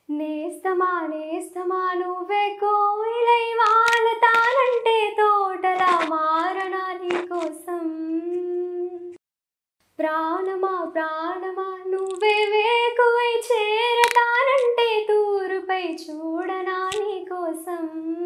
నేస్తమా నేస్తమా నువ్వే కోయిలై వాలతానంటే తోటలా మారనా నీ కోసం ప్రాణమా ప్రాణమా నువ్వే వేకువై చేరతానంటే తూరుపై చూడనా నీ కోసం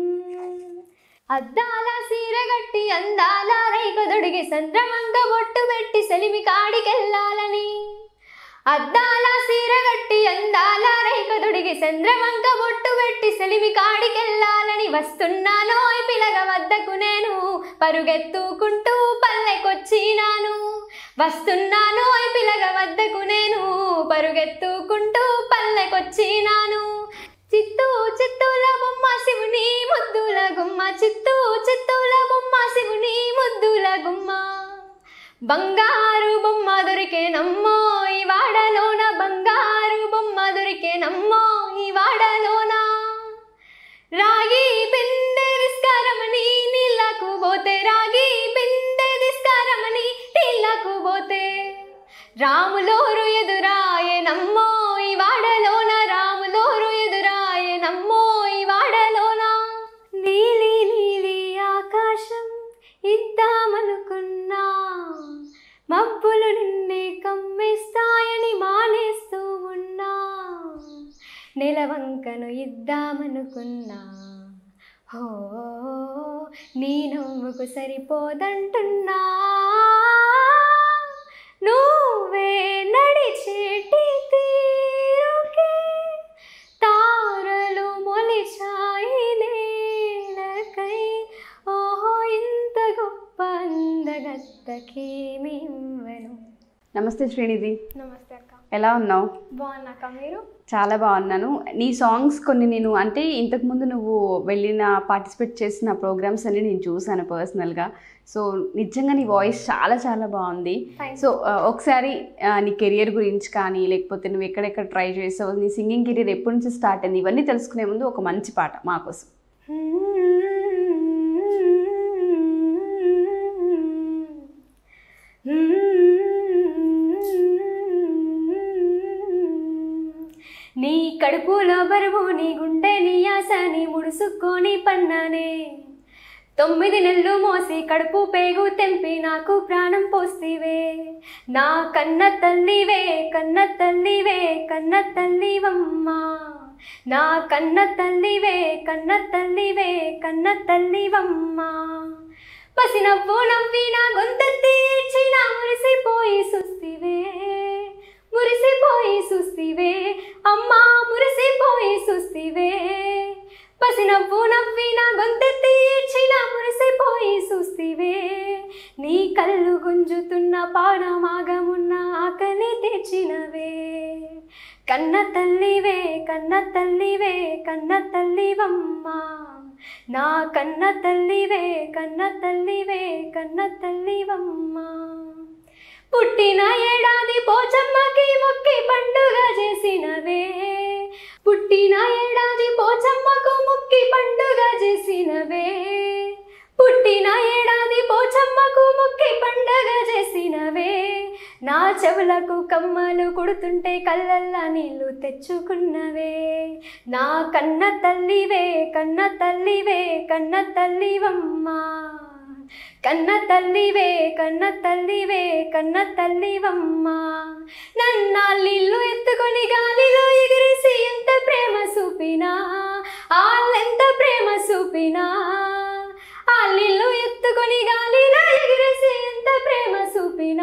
అద్దాల సీరగట్టి అందాల రైకదొడిగి సంద్రమంగ బొట్టు పెట్టి సెలిమి కాడికెళ్ళాలని అద్దాల సీరగట్టి అందాల రైకదొడిగి చంద్రమంక బొట్టు పెట్టి సెలిమి కాడికెళ్ళాలని వస్తున్నాను ఈ పిలగ వద్దకు నేను పరుగెత్తుకుంటూ పల్లెకొచ్చినాను వస్తున్నాను ఈ పిలగ వద్దకు నేను పరుగెత్తుకుంటూ పల్లెకొచ్చినాను చిత్తూ చిత్తూల బొమ్మ శివుని ముద్దుల గుమ్మ చిత్తూ చిత్తూల బొమ్మ శివుని ముద్దుల గుమ్మ బంగారు బొమ్మ దొరికేనమ్మో ఈ వాడలోన బంగారు బొమ్మ దొరికేనమ్మో ఈ వాడలోన రాగి పిందె విస్కారమని నీళ్ళకు పోతే రాగి పిందె విస్కారమని నీళ్ళకు పోతే రాములోరు ఎదురాయనమ్మో ఈ వాడలోన రాములోరు ఎదురాయనమ్మో ఈ వాడలోన నీలి నీలి ఆకాశం ఇద్దామనుకున్నా మబ్బులు నిన్నే కమ్మేస్తాయని మానేస్తూ ఉన్నా నెలవంకను ఇద్దామనుకున్నా హో నీ నవ్వుకు సరిపోదంటున్నా నువ్వే నడిచేటి తీరుకే తారలు మొలిచాయి నేలకై ఓహో ఇంత గొప్ప అందగత్తకేమి ఇవ్వను నమస్తే శ్రీనిధి నమస్తే అక్క ఎలా ఉన్నావు బాగున్నాక మీరు చాలా బాగున్నాను నీ సాంగ్స్ కొన్ని నేను అంటే ఇంతకుముందు నువ్వు వెళ్ళిన పార్టిసిపేట్ చేసిన ప్రోగ్రామ్స్ అన్ని నేను చూసాను పర్సనల్గా సో నిజంగా నీ వాయిస్ చాలా చాలా బాగుంది Thanks. సో ఆ, ఒకసారి ఆ, నీ కెరియర్ గురించి కానీ లేకపోతే నువ్వు ఎక్కడెక్కడ ట్రై చేసావు నీ సింగింగ్ కెరియర్ ఎప్పటి నుంచి స్టార్ట్ అయింది ఇవన్నీ తెలుసుకునే ముందు ఒక మంచి పాట మా కోసం నీ కడుపులో బరువు నీ గుండె నీ ఆశ నీ ముడుసుకొని పన్నానే తొమ్మిది నెలలు మోసి కడుపు పేగు తెంపి నాకు ప్రాణం పోస్తివే నా కన్న తల్లివే కన్న తల్లివే కన్న తల్లివమ్మా నా కన్న తల్లివే కన్న తల్లివే కన్న తల్లివమ్మా పసి నవ్వు నవ్వి నా గొంతెత్తి ఏడ్చిన మురిసిపోయి సుస్తివే మురిసిపోయి సుస్తివే అమ్మా మురిసిపోయి సుస్తివే పసి నవ్వు నవ్వి నా గొంతెత్తి ఏడ్చిన మురిసిపోయి సుస్తివే నీ కళ్ళు గుంజుతున్న పాడమాగమున్న ఆకలి తెచ్చినవే కన్న తల్లివే కన్న తల్లివే కన్న తల్లివమ్మా నా కన్న తల్లివే కన్న తల్లివే కన్న తల్లివమ్మా పుట్టిన ఏడాది పోచమ్మకి మొక్కి పండుగ చేసినవే పుట్టిన ఏడాది పోచమ్మకు మొక్కి పండుగ చేసినవే పుట్టిన ఏడాది పోచమ్మకు మొక్కి పండుగ చేసినవే నా చెవులకు కమ్మలు కుడుతుంటే కళ్ళల్లా నీళ్ళు తెచ్చుకున్నవే నా కన్న తల్లివే కన్న తల్లివే కన్న తల్లివమ్మా కన్న తల్లివే కన్న తల్లివే కన్న తల్లివమ్మా నన్నాళ్ళిల్లు ఎత్తుకొని గాలిలో ఎగిరేసి ఎంత ప్రేమ చూపినా ఆళ్ళెంత ప్రేమ చూపినా ఆళ్ళిల్లు ఎత్తుకొని గాలిలో ఎగిరేసి ఎంత ప్రేమ చూపినా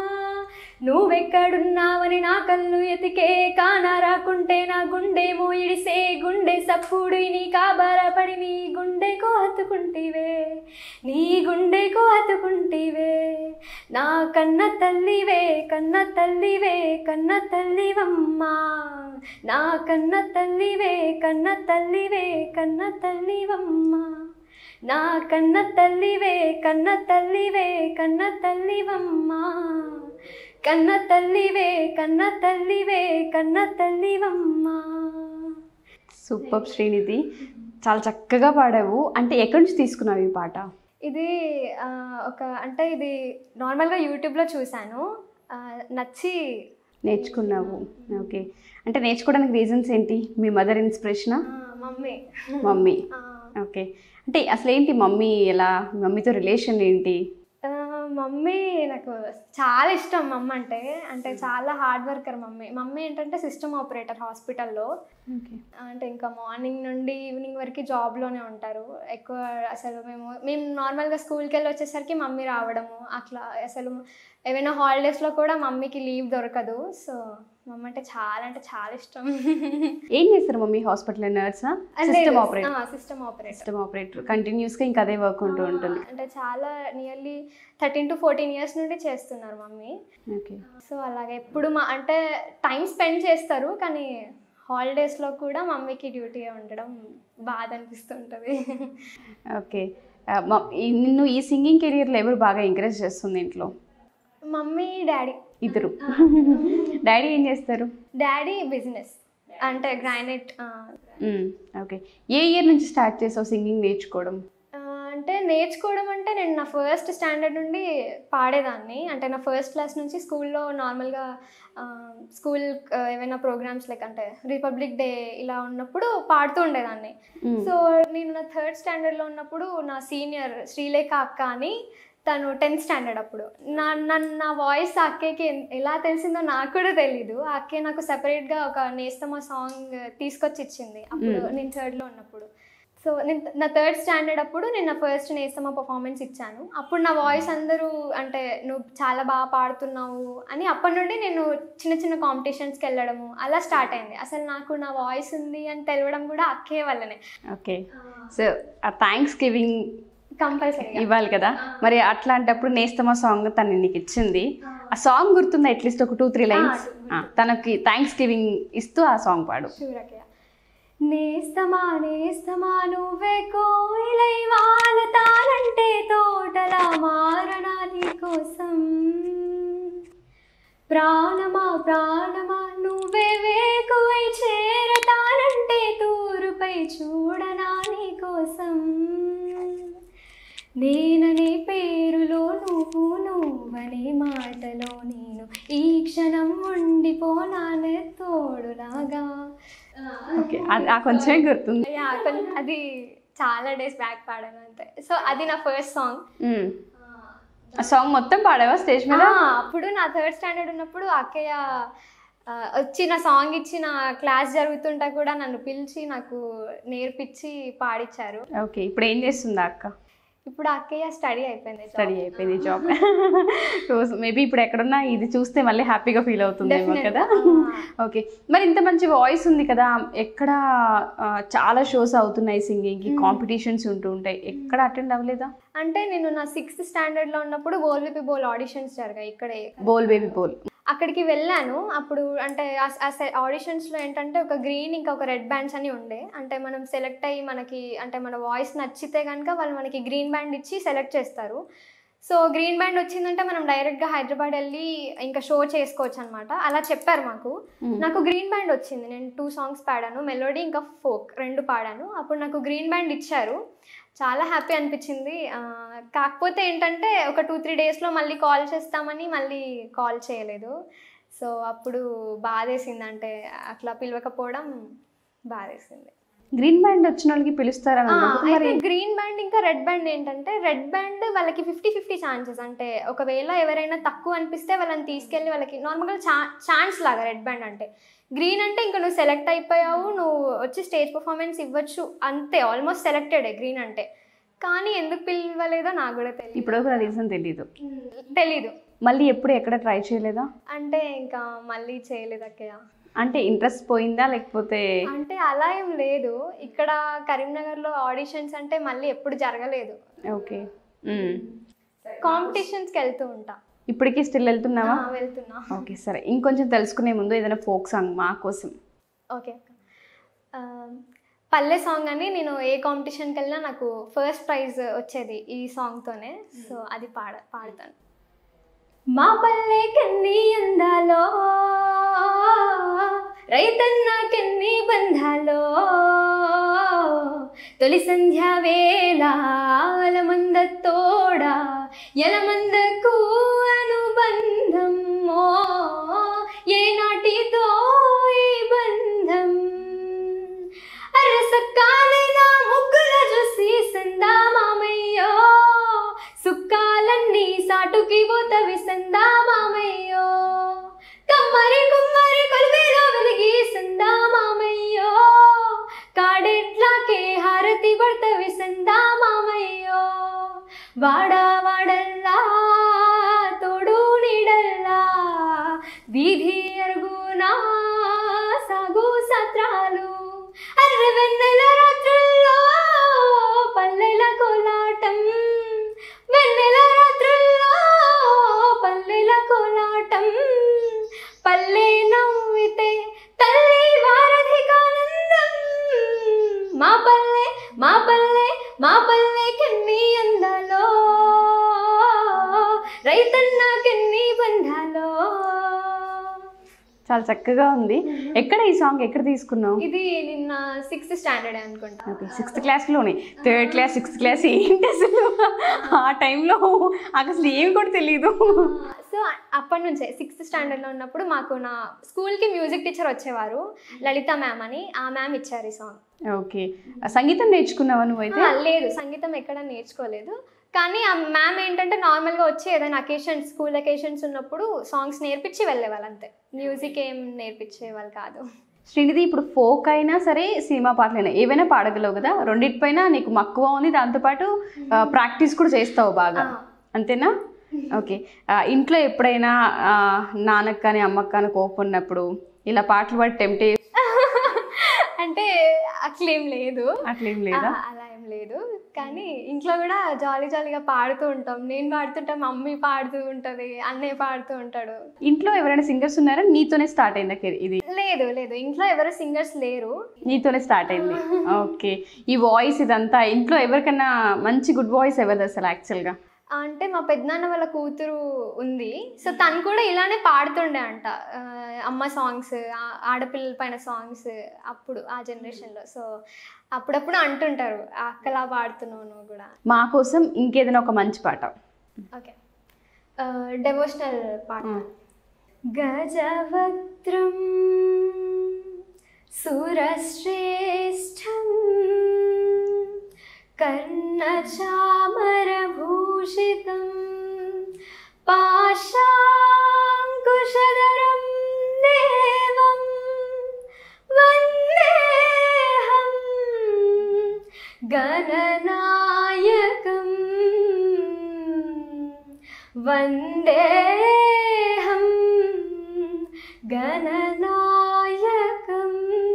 నువ్వెక్కడున్నావని నా కళ్ళు ఎతికే కాన రాకుంటే నా గుండె మోయిడిసే గుండె సప్పుడు నీ కాబరపడి నీ గుండెకు హత్తుకుంటివే నీ గుండెకు హత్తుకుంటివే నా కన్న తల్లివే కన్న తల్లివే కన్న తల్లివమ్మా నా కన్న తల్లివే కన్న తల్లివే కన్న తల్లివమ్మా నా కన్న తల్లివే కన్న తల్లివే కన్న తల్లివమ్మా కన్న తల్లివే కన్న తల్లివే కన్న తల్లివమ్మా సూపర్ శ్రీనిధి చాలా చక్కగా పాడావు అంటే ఎక్కడి నుంచి తీసుకున్నావు ఈ పాట ఇది ఆ, ఒక అంటే ఇది నార్మల్గా యూట్యూబ్లో చూశాను ఆ, నచ్చి నేర్చుకున్నావు ఓకే అంటే నేర్చుకోవడానికి రీజన్స్ ఏంటి మీ మదర్ ఇన్స్పిరేషనా ఆ, మమ్మీ మమ్మీ ఆ, ఓకే అంటే అసలు ఏంటి మమ్మీ ఎలా మీ మమ్మీతో రిలేషన్ ఏంటి ఆ, మమ్మీ నాకు చాలా ఇష్టం మమ్మ అంటే అంటే చాలా హార్డ్ వర్కర్ మమ్మీ మమ్మీ ఏంటంటే సిస్టమ్ ఆపరేటర్ హాస్పిటల్లో ఓకే అంటే ఇంకా మార్నింగ్ నుండి ఈవినింగ్ వరకు జాబ్లోనే ఉంటారు ఎక్కువ అసలు మేము మేము నార్మల్గా స్కూల్కి వెళ్ళి వచ్చేసరికి మమ్మీ రావడము అట్లా అసలు ఏమైనా హాలిడేస్లో కూడా మమ్మీకి లీవ్ దొరకదు సో మమ్మ అంటే చాలా అంటే చాలా ఇష్టం ఏం చేస్తారు మమ్మీ హాస్పిటల్ నర్సా system operator system operator system operator కంటిన్యూస్గా ఇంకా అదే వర్క్ ఉంటూ ఉంటుంది అంటే చాలా nearly thirteen to fourteen years నుండి చేస్తున్నారు మమ్మీ ఓకే సో అలాగే ఎప్పుడు మా అంటే టైం స్పెండ్ చేస్తారు కానీ హాలిడేస్లో కూడా మమ్మీకి డ్యూటీ ఉండడం బాధ అనిపిస్తుంటుంది ఓకే ఆ, మ- ఈ- నిన్ను ఈ సింగింగ్ కెరియర్లో ఎవరు బాగా ఎంకరేజ్ చేస్తుంది ఇంట్లో మమ్మీ డాడీ ఇద్దరు డాడీ ఏం చేస్తారు డాడీ బిజినెస్ అంటే గ్రానైట్ ఓకే ఏ ఇయర్ నుంచి స్టార్ట్ చేసావు సింగింగ్ నేర్చుకోవడం అంటే నేర్చుకోవడం అంటే నేను నా ఫస్ట్ స్టాండర్డ్ నుండి పాడేదాన్ని అంటే నా ఫస్ట్ క్లాస్ నుంచి స్కూల్లో నార్మల్గా స్కూల్ ఏమైనా ప్రోగ్రామ్స్ లైక్ అంటే రిపబ్లిక్ డే ఇలా ఉన్నప్పుడు పాడుతూ ఉండేదాన్ని Mm. సో నేను నా థర్డ్ స్టాండర్డ్లో ఉన్నప్పుడు నా సీనియర్ శ్రీలేఖ అక్క అని తను టెన్త్ స్టాండర్డ్ అప్పుడు నా నన్ను నా వాయిస్ ఆ అక్కకి ఎన్- ఎలా తెలిసిందో నాకు కూడా తెలీదు ఆ అక్కే నాకు సెపరేట్గా ఒక నేస్తమా సాంగ్ తీసుకొచ్చి ఇచ్చింది అప్పుడు నేను థర్డ్లో ఉన్నప్పుడు సో నేను నా థర్డ్ స్టాండర్డ్ అప్పుడు నేను నా ఫస్ట్ నేస్తమా పర్ఫార్మెన్స్ ఇచ్చాను అప్పుడు నా వాయిస్ అందరూ అంటే నువ్వు చాలా బాగా పాడుతున్నావు అని అప్పటి నుండి నేను చిన్న చిన్న కాంపిటీషన్స్కి వెళ్ళడము అలా స్టార్ట్ అయింది అసలు నాకు నా వాయిస్ ఉంది అని తెలవడం కూడా అక్కే వల్లనే ఓకే సో ఆ థ్యాంక్స్ గివింగ్ కంపల్సరీగా ఇవ్వాలి కదా మరి అట్లాంటప్పుడు నేస్తమా సాంగ్ తను నీకు ఇచ్చింది ఆ సాంగ్ గుర్తుందా అట్లీస్ట్ ఒక టూ త్రీ లైన్స్ తనకి థ్యాంక్స్ గివింగ్ ఇస్తూ ఆ సాంగ్ పాడు శివరకయ్య నేస్తమా నేస్తమా నువ్వే కోయిలై వాలతానంటే తోటలా మారనా నీ కోసం ప్రాణమా ప్రాణమా నువ్వే వేకువై చేరతానంటే తూరుపై చూడనా నీ కోసం నేననే పేరులో నువ్వు నువ్వనే మాటలో నేను ఈ క్షణం ఉండిపోనానే తోడులాగా ఓకే ఆ కొంచెమే గుర్తుంది యా, కొన్- అది చాలా డేస్ బ్యాక్ పాడాను అంతే సో అది నా ఫస్ట్ సాంగ్ మ్మ్. ఆ సాంగ్ మొత్తం పాడావా స్టేజ్ మీద అప్పుడు నా థర్డ్ స్టాండర్డ్ ఉన్నప్పుడు అక్కయ్య ఆ, వచ్చి నా సాంగ్ ఇచ్చి నా క్లాస్ జరుగుతుంటా కూడా నన్ను పిలిచి నాకు నేర్పించి పాడిచ్చారు ఓకే ఇప్పుడు ఏం చేస్తుంది ఆ అక్క ఇప్పుడు అక్కయ్య స్టడీ అయిపోయింది స్టడీ అయిపోయింది జాబ్ మేబీ ఇప్పుడు ఎక్కడున్నా ఇది చూస్తే మళ్ళీ హ్యాపీగా ఫీల్ అవుతుందేమో Definitely. కదా ఓకే మరి ఇంత మంచి వాయిస్ ఉంది కదా ఎక్కడ ఆ, చాలా షోస్ అవుతున్నాయి సింగింగ్కి కాంపిటీషన్స్ ఉంటూ ఉంటాయి ఎక్కడ అటెండ్ అవ్వలేదా అంటే నేను నా సిక్స్త్ స్టాండర్డ్లో ఉన్నప్పుడు బోల్ విపి బోల్ ఆడిషన్స్ జరిగాయి ఇక్కడే బోల్ బేబీ బోల్ అక్కడికి వెళ్ళాను అప్పుడు అంటే ఆడిషన్స్లో ఏంటంటే ఒక గ్రీన్ ఇంకా ఒక రెడ్ బ్యాండ్స్ అని ఉండే అంటే మనం సెలెక్ట్ అయ్యి మనకి అంటే మన వాయిస్ నచ్చితే కనుక వాళ్ళు మనకి గ్రీన్ బ్యాండ్ ఇచ్చి సెలెక్ట్ చేస్తారు సో గ్రీన్ బ్యాండ్ వచ్చిందంటే మనం డైరెక్ట్గా హైదరాబాద్ వెళ్ళి ఇంకా షో చేసుకోవచ్చు అనమాట అలా చెప్పారు మాకు నాకు గ్రీన్ బ్యాండ్ వచ్చింది నేను టూ సాంగ్స్ పాడాను మెలోడీ ఇంకా ఫోక్ రెండు పాడాను అప్పుడు నాకు గ్రీన్ బ్యాండ్ ఇచ్చారు చాలా హ్యాపీ అనిపించింది ఆ, కాకపోతే ఏంటంటే ఒక టూ త్రీ డేస్లో మళ్ళీ కాల్ చేస్తామని మళ్ళీ కాల్ చేయలేదు సో అప్పుడు బాధేసింది అంటే అట్లా పిలవకపోవడం బాధేసింది గ్రీన్ బ్యాండ్ వచ్చిన వాళ్ళకి పిలుస్తారని ఆ, అన్నప్పుడు మరి అయితే గ్రీన్ బ్యాండ్ ఇంకా రెడ్ బ్యాండ్ ఏంటంటే రెడ్ బ్యాండ్ వాళ్ళకి ఫిఫ్టీ ఫిఫ్టీ ఛాన్సెస్ అంటే ఒకవేళ ఎవరైనా తక్కువ అనిపిస్తే వాళ్ళని తీసుకెళ్ళి వాళ్ళకి నార్మల్గా ఛా ఛాన్స్ లాగా రెడ్ బ్యాండ్ అంటే గ్రీన్ అంటే ఇంకా నువ్వు సెలెక్ట్ అయిపోయావు నువ్వు వచ్చి స్టేజ్ పర్ఫార్మెన్స్ ఇవ్వచ్చు అంతే ఆల్మోస్ట్ సెలెక్టెడే గ్రీన్ అంటే కానీ ఎందుకు పిలవలేదో నాకు కూడా తెలియదు ఇప్పుడు కూడా రీజన్ తెలీదు తెలీదు మళ్ళీ ఎప్పుడు ఎక్కడ ట్రై చేయలేదా అంటే ఇంకా మళ్ళీ చేయలేదు అక్కయ్య అంటే ఇంట్రెస్ట్ పోయిందా లేకపోతే అంటే అలా ఏం లేదు ఇక్కడ కరీంనగర్లో ఆడిషన్స్ అంటే మళ్ళీ ఎప్పుడు జరగలేదు ఓకే కాంపిటీషన్స్కి వెళ్తూ ఉంటా ఇప్పటికీ స్టిల్ వెళ్తున్నావా ఆ, వెళ్తున్నా ఓకే సరే ఇంకొంచెం తెలుసుకునే ముందు ఏదైనా ఫోక్ సాంగ్ మా కోసం ఓకే ఆ, పల్లె సాంగ్ అని నేను ఏ కాంపిటీషన్కి వెళ్ళినా నాకు ఫస్ట్ ప్రైజ్ వచ్చేది ఈ సాంగ్తోనే సో అది పాడ పాడతాను మా పల్లె కన్ని అందాలో రైతన్నకెన్ని బంధాలో తొలి సంధ్యా వేళ అలమంద తోడా ఎలమందకు అనుబంధమో ఏనా సాటుకి పోతవి సందా మామయ్యో కమ్మరి కుమ్మరి కొలివేలో వెలిగి సందా మామయ్యో కాడెట్లాకే హారతి పడతవి సందా మామయ్యో వాడా వాడల్లా తోడు నీడల్లా వీధి అరుగునా సాగు సత్రాలు అర్రె వెన్నెల రాత్రుల్లో పల్లెల కోలాటం వెన్నెల రాత్రుల్లో పల్లెల కోలాటం పల్లె నవ్వితే తల్లి వారధికానందం మా పల్లె మా పల్లె మా పల్లె కెన్ని అందాలో రైతన్నకెన్ని బంధాలో చాలా చక్కగా ఉంది ఎక్కడ ఈ సాంగ్ ఎక్కడ తీసుకున్నావు ఇది నిన్న సిక్స్త్ స్టాండర్డ్ అనుకుంటా ఓకే సిక్స్త్ క్లాస్లోనే థర్డ్ క్లాస్ సిక్స్త్ క్లాస్ ఏంటి అసలు ఆ టైంలో నాకు అసలు ఏమి కూడా తెలియదు సో అప్పటి నుంచే సిక్స్త్ స్టాండర్డ్లో ఉన్నప్పుడు మాకు నా స్కూల్కి మ్యూజిక్ టీచర్ వచ్చేవారు లలిత మ్యామ్ అని ఆ మ్యామ్ ఇచ్చారు ఈ సాంగ్ ఓకే సంగీతం నేర్చుకున్నావా నువ్వైతే ఆ, లేదు సంగీతం ఎక్కడ నేర్చుకోలేదు కానీ ఆ మ్యామ్ ఏంటంటే నార్మల్గా వచ్చి ఏదైనా అకేషన్స్ స్కూల్ అకేషన్స్ ఉన్నప్పుడు సాంగ్స్ నేర్పించి వెళ్ళేవాళ్ళు అంతే మ్యూజిక్ ఏం నేర్పించేవాళ్ళు కాదు శ్రీనిధి ఇప్పుడు ఫోక్ అయినా సరే సినిమా పాటలైనా ఏవైనా పాడగలవు కదా రెండిటిపైన నీకు మక్కువ ఉంది దాంతోపాటు ప్రాక్టీస్ కూడా చేస్తావు బాగా ఆ. అంతేనా ఓకే ఆ, ఇంట్లో ఎప్పుడైనా ఆ, నాన్నకు కానీ అమ్మకు కానీ కోపం ఉన్నప్పుడు ఇలా పాటలు పాడి టెంప్ట్ అంటే అట్లేం లేదు అట్లేం లేదా ఆ, అలా ఏం లేదు కానీ ఇంట్లో కూడా జాలీ జాలీగా పాడుతూ ఉంటాం నేను పాడుతుంటే మమ్మీ పాడుతూ ఉంటుంది అన్నయ్య పాడుతూ ఉంటాడు ఇంట్లో ఎవరైనా సింగర్స్ ఉన్నారా నీతోనే స్టార్ట్ అయిందా కెరీ- ఇది లేదు లేదు ఇంట్లో ఎవరు సింగర్స్ లేరు నీతోనే స్టార్ట్ అయింది ఓకే ఈ వాయిస్ ఇదంతా ఇంట్లో ఎవరికైనా మంచి గుడ్ వాయిస్ ఎవరిది అసలు యాక్చువల్గా అంటే మా పెద్దనాన్న వాళ్ళ కూతురు ఉంది సో తను కూడా ఇలానే పాడుతుండే అంట ఆ, అమ్మ సాంగ్స్ ఆడపిల్లల పైన సాంగ్స్ అప్పుడు ఆ జనరేషన్లో సో అప్పుడప్పుడు అంటుంటారు "ఆ అక్కలా పాడుతున్నావు నువ్వు కూడా మా కోసం ఇంకేదైనా ఒక మంచి పాట ఓకే డెవోషనల్ పాట మ్మ్. గజవక్త్రం సురశ్రేష్టం కర్ణచామరభూషితం పాశాంకుశధరం దేవం వందేహం గణనాయకం వందేహం గణనాయకం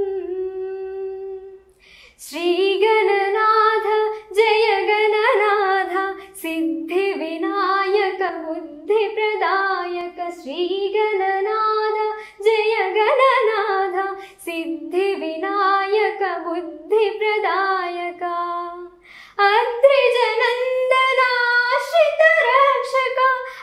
శ్రీగణనాథ జయ గణనాథ సిద్ధి వినాయక బుద్ధి ప్రదాయక శ్రీగణనాథ జయ గణనాథ సిద్ధి వినాయక బుద్ధి ప్రదాయక అద్రిజనందనాశ్రిత రక్షక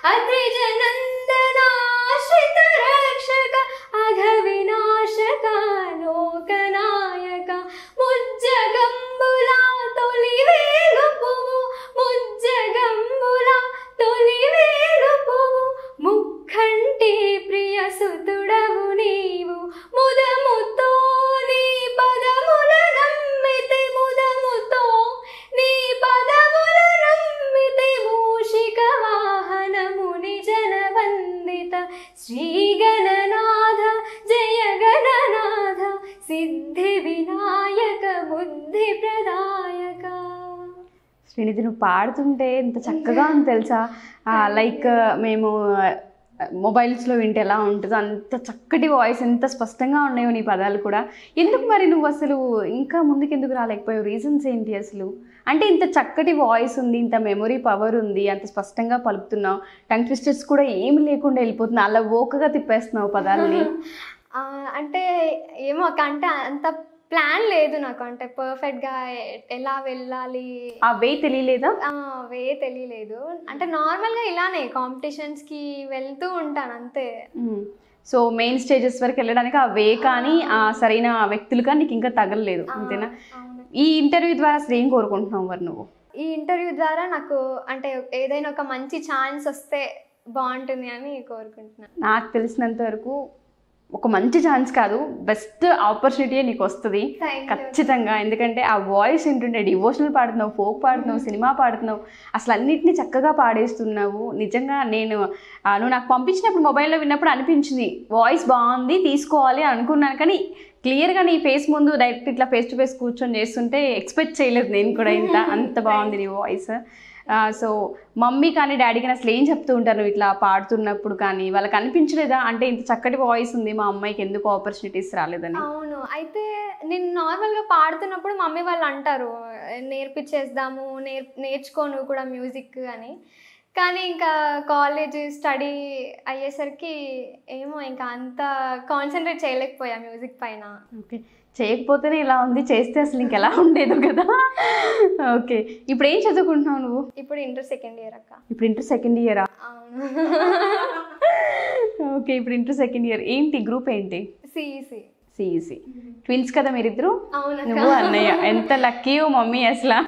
అద్రిజనందనాశ్రిత రక్షక అఘ వినాశక లోకనాయక ముజ్జగంబుల తొలి వేలుపువు ముజ్జగంబుల తొలి వేలుపువు ముఖంటి ప్రియ సుతుడవు నీవు ముదముతో నీ పదముల నమ్మితే ముదముతో నీ పదముల నమ్మితే మూషిక వాహనముని జనవందిత శ్రీగణనాథ జయ గణనాథ సిద్ధి వినాయక బుద్ధి ప్రదాయక శ్రీనిధి నువ్వు పాడుతుంటే ఎంత చక్కగా ఉంది తెలుసా లైక్ మేము మొబైల్స్లో వింటే ఎలా ఉంటుందో అంత చక్కటి వాయిస్ ఎంత స్పష్టంగా ఉన్నాయో నీ పదాలు కూడా ఎందుకు మరి నువ్వు అసలు ఇంకా ముందుకు ఎందుకు రాలేకపోయావు రీజన్స్ ఏంటి అసలు అంటే ఇంత చక్కటి వాయిస్ ఉంది ఇంత మెమొరీ పవర్ ఉంది అంత స్పష్టంగా పలుకుతున్నావు టంగ్ ట్విస్టర్స్ కూడా ఏమి లేకుండా వెళ్ళిపోతున్నావు అలా ఓకగా తిప్పేస్తున్నావు పదాలని ఆ, అంటే ఏమో అక్క అంటే అంత ప్లాన్ లేదు నాకు అంటే పర్ఫెక్ట్గా ఎలా వెళ్ళాలి ఆ వే తెలియలేదా ఆ, వే తెలియలేదు అంటే నార్మల్గా ఇలానే కాంపిటీషన్స్కి వెళ్తూ ఉంటాను అంతే సో మెయిన్ స్టేజెస్ వరకు వెళ్ళడానికి ఆ వే కానీ ఆ సరైన వ్యక్తులు కానీ నీకు ఇంకా తగలలేదు అంతేనా అవును ఈ ఇంటర్వ్యూ ద్వారా అసలు ఏం కోరుకుంటున్నావు మరి నువ్వు ఈ ఇంటర్వ్యూ ద్వారా నాకు అంటే ఏదైనా ఒక మంచి ఛాన్స్ వస్తే బాగుంటుంది అని కోరుకుంటున్నాను నాకు తెలిసినంత వరకు ఒక మంచి ఛాన్స్ కాదు బెస్ట్ ఆపర్చునిటీ నీకు వస్తుంది థ్యాంక్ యూ ఖచ్చితంగా ఎందుకంటే ఆ వాయిస్ వింటుంటే డివోషనల్ పాడుతున్నావు ఫోక్ పాడుతున్నావు సినిమా పాడుతున్నావు అసలు అన్నిటిని చక్కగా పాడేస్తున్నావు నిజంగా నేను ఆ, నువ్వు నాకు పంపించినప్పుడు మొబైల్లో విన్నప్పుడు అనిపించింది వాయిస్ బాగుంది తీసుకోవాలి అని అనుకున్నాను కానీ క్లియర్గా నీ ఫేస్ ముందు డైరెక్ట్ ఇట్లా ఫేస్ టు ఫేస్ కూర్చొని చేస్తుంటే ఎక్స్పెక్ట్ చేయలేదు నేను కూడా ఇంత అంత బాగుంది నీ వాయిస్ సో మమ్మీ కానీ డాడీ కానీ అసలు ఏం చెప్తూ ఉంటారు నువ్వు ఇట్లా పాడుతున్నప్పుడు కానీ వాళ్ళకి అనిపించలేదా అంటే ఇంత చక్కటి వాయిస్ ఉంది మా అమ్మాయికి ఎందుకు ఆపర్చునిటీస్ రాలేదని అవును అయితే నేను నార్మల్గా పాడుతున్నప్పుడు మమ్మీ వాళ్ళు అంటారు నేర్పించేద్దాము నేర్ నేర్చుకో నువ్వు కూడా మ్యూజిక్ అని కానీ ఇంకా కాలేజ్ స్టడీ అయ్యేసరికి ఏమో ఇంకా అంత కాన్సన్ట్రేట్ చేయలేకపోయా మ్యూజిక్ పైన ఓకే చేయకపోతేనే ఇలా ఉంది చేస్తే అసలు ఇంకెలా ఉండేదో కదా ఓకే ఇప్పుడు ఏం చదువుకుంటున్నావు నువ్వు ఇప్పుడు ఇంటర్ సెకండ్ ఇయర్ అక్క ఇప్పుడు ఇంటర్ సెకండ్ ఇయరా అవును ఓకే ఇప్పుడు ఇంటర్ సెకండ్ ఇయర్ ఏంటి గ్రూప్ ఏంటి సిఈసి సిఈసి ట్విన్స్ కదా మీరిద్దరు అవునక్క నువ్వు అన్నయ్య ఎంత లక్కీ మమ్మీ అసలు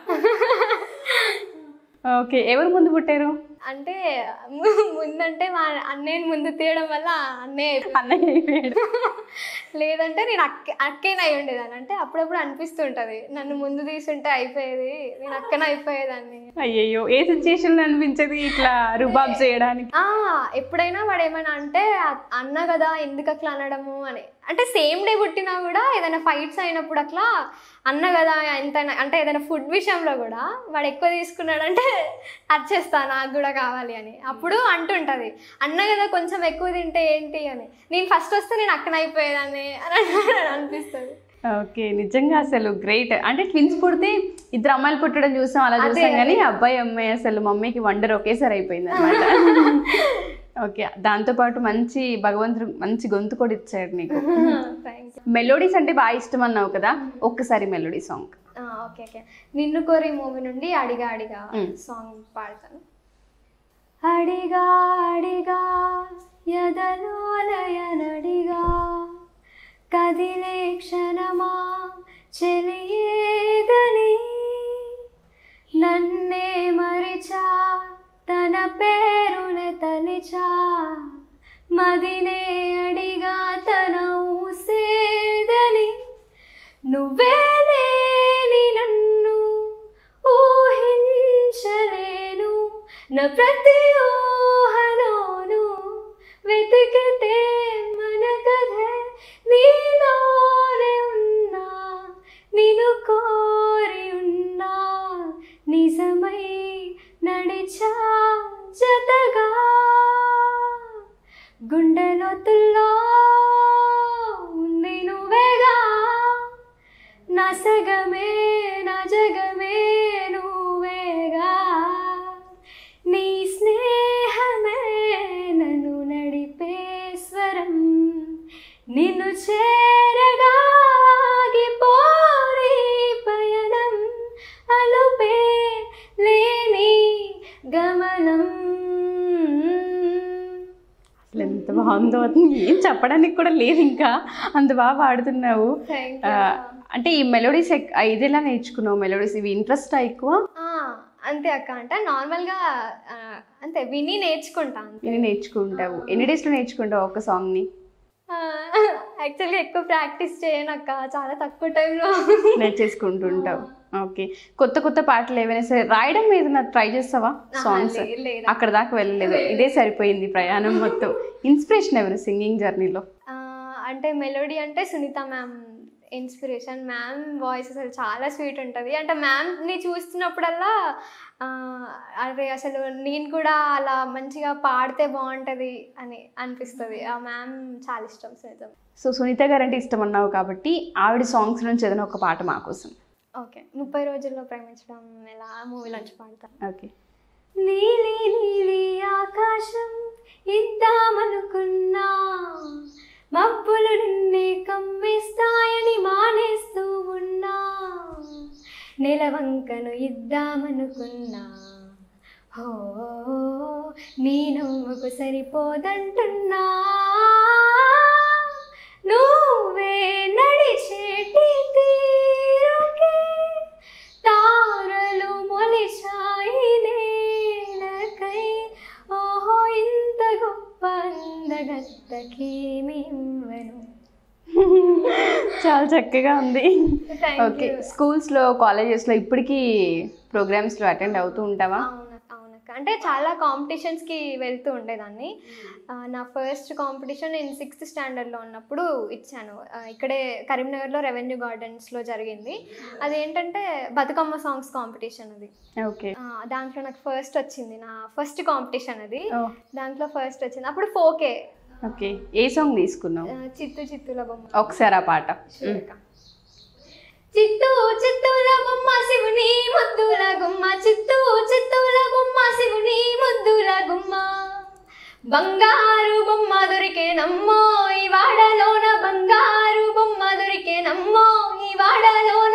ఓకే ఎవరు ముందు పుట్టారు అంటే ము- ముందంటే మా అన్నయ్యని ముందు తీయడం వల్ల అన్నయ్య అయిపోయాడు. అన్నయ్య అయిపోయాడు లేదంటే నేను అక్క అక్కేనే అయి ఉండేదాన్ని అంటే అప్పుడప్పుడు అనిపిస్తుంటది నన్ను ముందు తీసుంటే అయిపోయేది నేను అక్కన అయిపోయేదాన్ని అయ్యయ్యో ఏ సిచ్యుయేషన్ అనిపించేది ఇట్లా రుబాబ్ చేయడానికి ఆ ఎప్పుడైనా వాడు ఏమైనా అంటే "అ- అన్న కదా ఎందుకు అట్లా అనడము అని అంటే సేమ్ డే పుట్టినా కూడా ఏదైనా ఫైట్స్ అయినప్పుడు అట్లా అన్న కదా ఎంత అంటే ఏదైనా ఫుడ్ విషయంలో కూడా వాడు ఎక్కువ తీసుకున్నాడంటే అచ్చేస్తా నాకు కూడా కావాలి అని అప్పుడు అంటుంటది అన్న కదా కొంచెం ఎక్కువ తింటే ఏంటి అని నేను ఫస్ట్ వస్తే నేను అక్కన అయిపోయేదాన్ని అని అన్నాడు అనిపిస్తుంది ఓకే నిజంగా అసలు గ్రేట్ అంటే ట్విన్స్ పుడితే ఇద్దరు అమ్మాయిలు పుట్టడం చూసాం అలా అదే, చూసాం కానీ అదే. అబ్బాయి అమ్మాయి అసలు మమ్మీకి వండర్ ఒకేసారి అయిపోయింది అనమాట ఓకే దాంతోపాటు మంచి భగవంతుడు మంచి గొంతు కూడా ఇచ్చాడు నీకు థ్యాంక్ యూ మెలోడీస్ అంటే బాగా ఇష్టం అన్నావు కదా ఒక్కసారి melody song okay okay Ninnu కోరి మూవీ నుండి అడిగా అడిగా మ్. సాంగ్ పాడతాను అడిగా అడిగా ఎదలోలయనడిగా కదిలే క్షణమా చెలియేదని నన్నే మరిచా తన పేరునే తలిచా మదినే అడిగా తన ఊసేదని నువ్వే లేని నన్ను ఊహించలేను నా ప్రతి ఊహలోను వెతికితే మన కథే నీలోనే ఉన్నా నిన్ను కోరి ఉన్నా నిజమై నడిచా జతగా గుండెలోతుల్లో ఉంది నువ్వేగా నా సగమే నా జగమే నువ్వేగా నీ స్నేహమే నన్ను నడిపే స్వరం నిన్ను చేరగా ఆగిపోని పయనం అలుపే లేని గమనం అసలు ఎంత బాగుందో అది ఏం చెప్పడానికి కూడా లేదు ఇంకా అంత బాగా పాడుతున్నావు థ్యాంక్ ఆ, అంటే ఈ మెలోడీస్ ఇది ఎలా నేర్చుకున్నావు మెలోడీస్ ఇవి ఇంట్రెస్ట్ ఎక్కువ అంతే అక్క అంటే నార్మల్గా ఆ, అంతే విని నేర్చుకుంటా అంతే ఇది నేర్చుకుంటావు ఎన్ని డేస్లో నేర్చుకుంటావు ఒక సాంగ్ని యాక్చువల్గా ఎక్కువ ప్రాక్టీస్ చేయను అక్క చాలా తక్కువ టైంలో నేర్చేసుకుంటుంటావు ఓకే కొత్త కొత్త పాటలు ఏవైనా సరే రాయడం ఏదైనా ట్రై చేస్తావా సాంగ్స్ లేదు అక్కడ దాకా వెళ్ళలేదు ఇదే సరిపోయింది ప్రయాణం మొత్తం ఇన్స్పిరేషన్ ఎవరు సింగింగ్ జర్నీలో ఆ, అంటే మెలోడీ అంటే Sunitha ma'am inspiration ma'am voice అసలు చాలా స్వీట్ ఉంటుంది అంటే మ్యామ్ని చూస్తున్నప్పుడల్లా ఆ, అరే అసలు నేను కూడా అలా మంచిగా పాడితే బాగుంటుంది అని అనిపిస్తుంది ఆ మ్యామ్ చాలా ఇష్టం సునీత సో సునీత గారు అంటే ఇష్టం అన్నావు కాబట్టి ఆవిడ సాంగ్స్ నుంచి ఏదైనా ఒక పాట మా కోసం ఓకే ముప్పై రోజుల్లో ప్రేమించడం ఎలా మూవీలోంచి పాడతాను ఓకే నీలి నీలి ఆకాశం ఇద్దామనుకున్నా మబ్బులు నిన్నే కమ్మిస్తాయని మానేస్తూ ఉన్నా నెలవంకను ఇద్దామనుకున్నా హో నీ నవ్వుకు సరిపోదంటున్నా నువ్వే నడిచేటి తీరుకే తారలు మొలిచాయి నేలకై ఓహో ఇంత గొప్ప అందగత్తకేమివ్వను చాలా చక్కగా ఉంది Thank ఓకే you. స్కూల్స్లో కాలేజెస్లో ఇప్పటికీ ప్రోగ్రామ్స్లో అటెండ్ అవుతూ ఉంటావా అవునక్క అవునక్క అంటే చాలా కాంపిటీషన్స్కి వెళ్తూ ఉండేదాన్ని ఆ, నా ఫస్ట్ కాంపిటీషన్ నేను సిక్స్త్ స్టాండర్డ్లో ఉన్నప్పుడు ఇచ్చాను ఆ, ఇక్కడే కరీంనగర్లో రెవెన్యూ గార్డెన్స్లో జరిగింది అదేంటంటే బతుకమ్మ సాంగ్స్ కాంపిటీషన్ అది ఓకే ఆ, దాంట్లో నాకు ఫస్ట్ వచ్చింది నా ఫస్ట్ కాంపిటీషన్ అది ఓ దాంట్లో ఫస్ట్ వచ్చింది అప్పుడు ఫోకే ఓకే ఏ సాంగ్ తీసుకున్నావు చిత్తు చిత్తుల బొమ్మ ఒకసారి ఆ పాట శివక. చిత్తూ చిత్తూల బొమ్మ శివుని ముద్దుల గుమ్మ చిత్తూ చిత్తూల బొమ్మ శివుని ముద్దుల గుమ్మ బంగారు బొమ్మ దొరికే నమ్మో ఈ వాడలోన బంగారు బొమ్మ దొరికే నమ్మో ఈ వాడలోన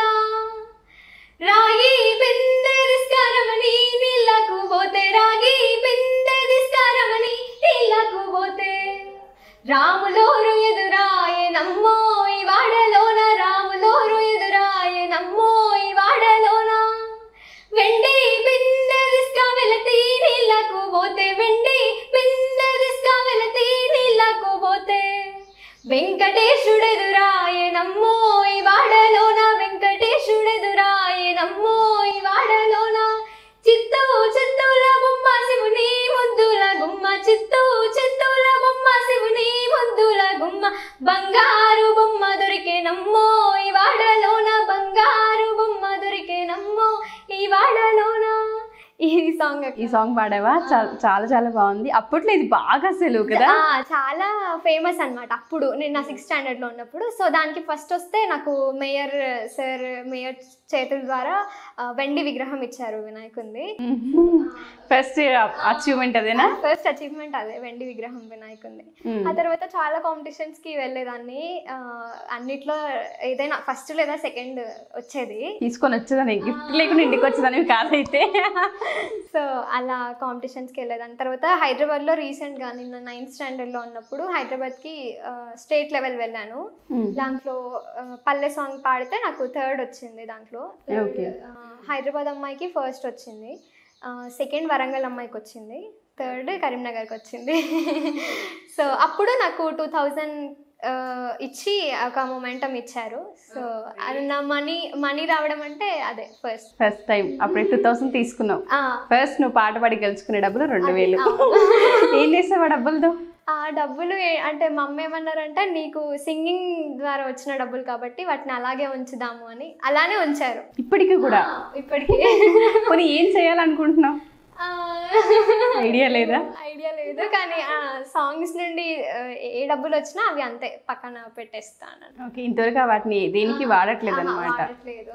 రాగి బిందె దిస్కారమని నీళ్ళకు పోతే రాగి బిందె దిస్కారమని నీళ్ళకు పోతే రాములోరు ఎదురాయే నమ్మో ఈ వాడలోన రాములోరు ఎదురాయే నమ్మో ఈ వాడలోన వెండి బిందె దిస్కా వెళతి నీళ్ళకు పోతే వెండి బిందె దిస్కా వెళతి నీళ్ళకు పోతే వెంకటేశుడెదురాయే నమ్మో ఈ వాడలోన వెంకటేశుడెదురాయే నమ్మో ఈ వాడలోన చిత్తూ చిత్తూల బొమ్మ శివుని ముద్దుల గుమ్మ చిత్తూ చిత్తూల బొమ్మ శివుని ముద్దుల గుమ్మ బంగారు బొమ్మ దొరికే నమ్మో ఈ వాడలోన బంగారు బొమ్మ దొరికే నమ్మో ఈ వాడలోన ఈ సాంగ్ ఈ సాంగ్ పాడావా చా- చాలా చాలా బాగుంది అప్పట్లో ఇది బాగా అసలు కదా ఆ, చాలా ఫేమస్ అన్నమాట అప్పుడు నేను నా సిక్స్త్ స్టాండర్డ్లో ఉన్నప్పుడు సో దానికి ఫస్ట్ వస్తే నాకు మేయర్ సార్ మేయర్ చేతుల ద్వారా ఆ, వెండి విగ్రహం ఇచ్చారు వినాయకుంది ఫస్ట్ అచీవ్మెంట్ అదేనా ఫస్ట్ అచీవ్మెంట్ అదే వెండి విగ్రహం వినాయకుంది మ్మ్. ఆ తర్వాత చాలా కాంపిటీషన్స్ కి వెళ్ళేదాన్ని ఆ, అన్నిట్లో ఏదైనా ఫస్ట్ లేదా సెకండ్ వచ్చేది తీసుకొని వచ్చేదాన్ని గిఫ్ట్ లేకుండా ఇంటికి వచ్చేదాన్ని కాదైతే సో అలా కాంపిటీషన్స్కి వెళ్ళేదాన్ని తర్వాత హైదరాబాద్లో రీసెంట్గా నిన్న నైన్త్ స్టాండర్డ్లో ఉన్నప్పుడు హైదరాబాద్కి స్టేట్ లెవెల్ వెళ్ళాను మ్మ్. దాంట్లో ఆ, పల్లె సాంగ్ పాడితే నాకు థర్డ్ వచ్చింది దాంట్లో Okay. ఆ, హైదరాబాద్ అమ్మాయికి ఫస్ట్ వచ్చింది సెకండ్ వరంగల్ అమ్మాయికి వచ్చింది థర్డ్ కరీంనగర్కి వచ్చింది సో అప్పుడు నాకు టూ థౌజండ్ ఇచ్చి ఒక మొమెంటం ఇచ్చారు సో అది నా మనీ మనీ రావడం అంటే అదే ఫస్ట్ ఫస్ట్ టైం అప్పుడే టూ థౌసండ్ తీసుకున్నావు ఫస్ట్ నువ్వు పాట పాడి గెలుచుకునే డబ్బులు రెండు వేలు ఏం చేసావు ఆ డబ్బులతో ఆ డబ్బులు ఏ- అంటే మా అమ్మ ఏమన్నారంటే నీకు సింగింగ్ ద్వారా వచ్చిన డబ్బులు కాబట్టి వాటిని అలాగే ఉంచుదాము అని అలానే ఉంచారు ఇప్పటికీ కూడా ఇప్పటికీ కొన్ని ఏం చేయాలనుకుంటున్నావు ఆ, ఐడియా లేదా ఐడియా లేదు కానీ ఆ సాంగ్స్ నుండి ఆ, ఏ డబ్బులు వచ్చినా అవి అంతే పక్కన పెట్టేస్తాను ఓకే ఇంతవరకు వాటిని దేనికి వాడట్లేదు అనమాట వాడట్లేదు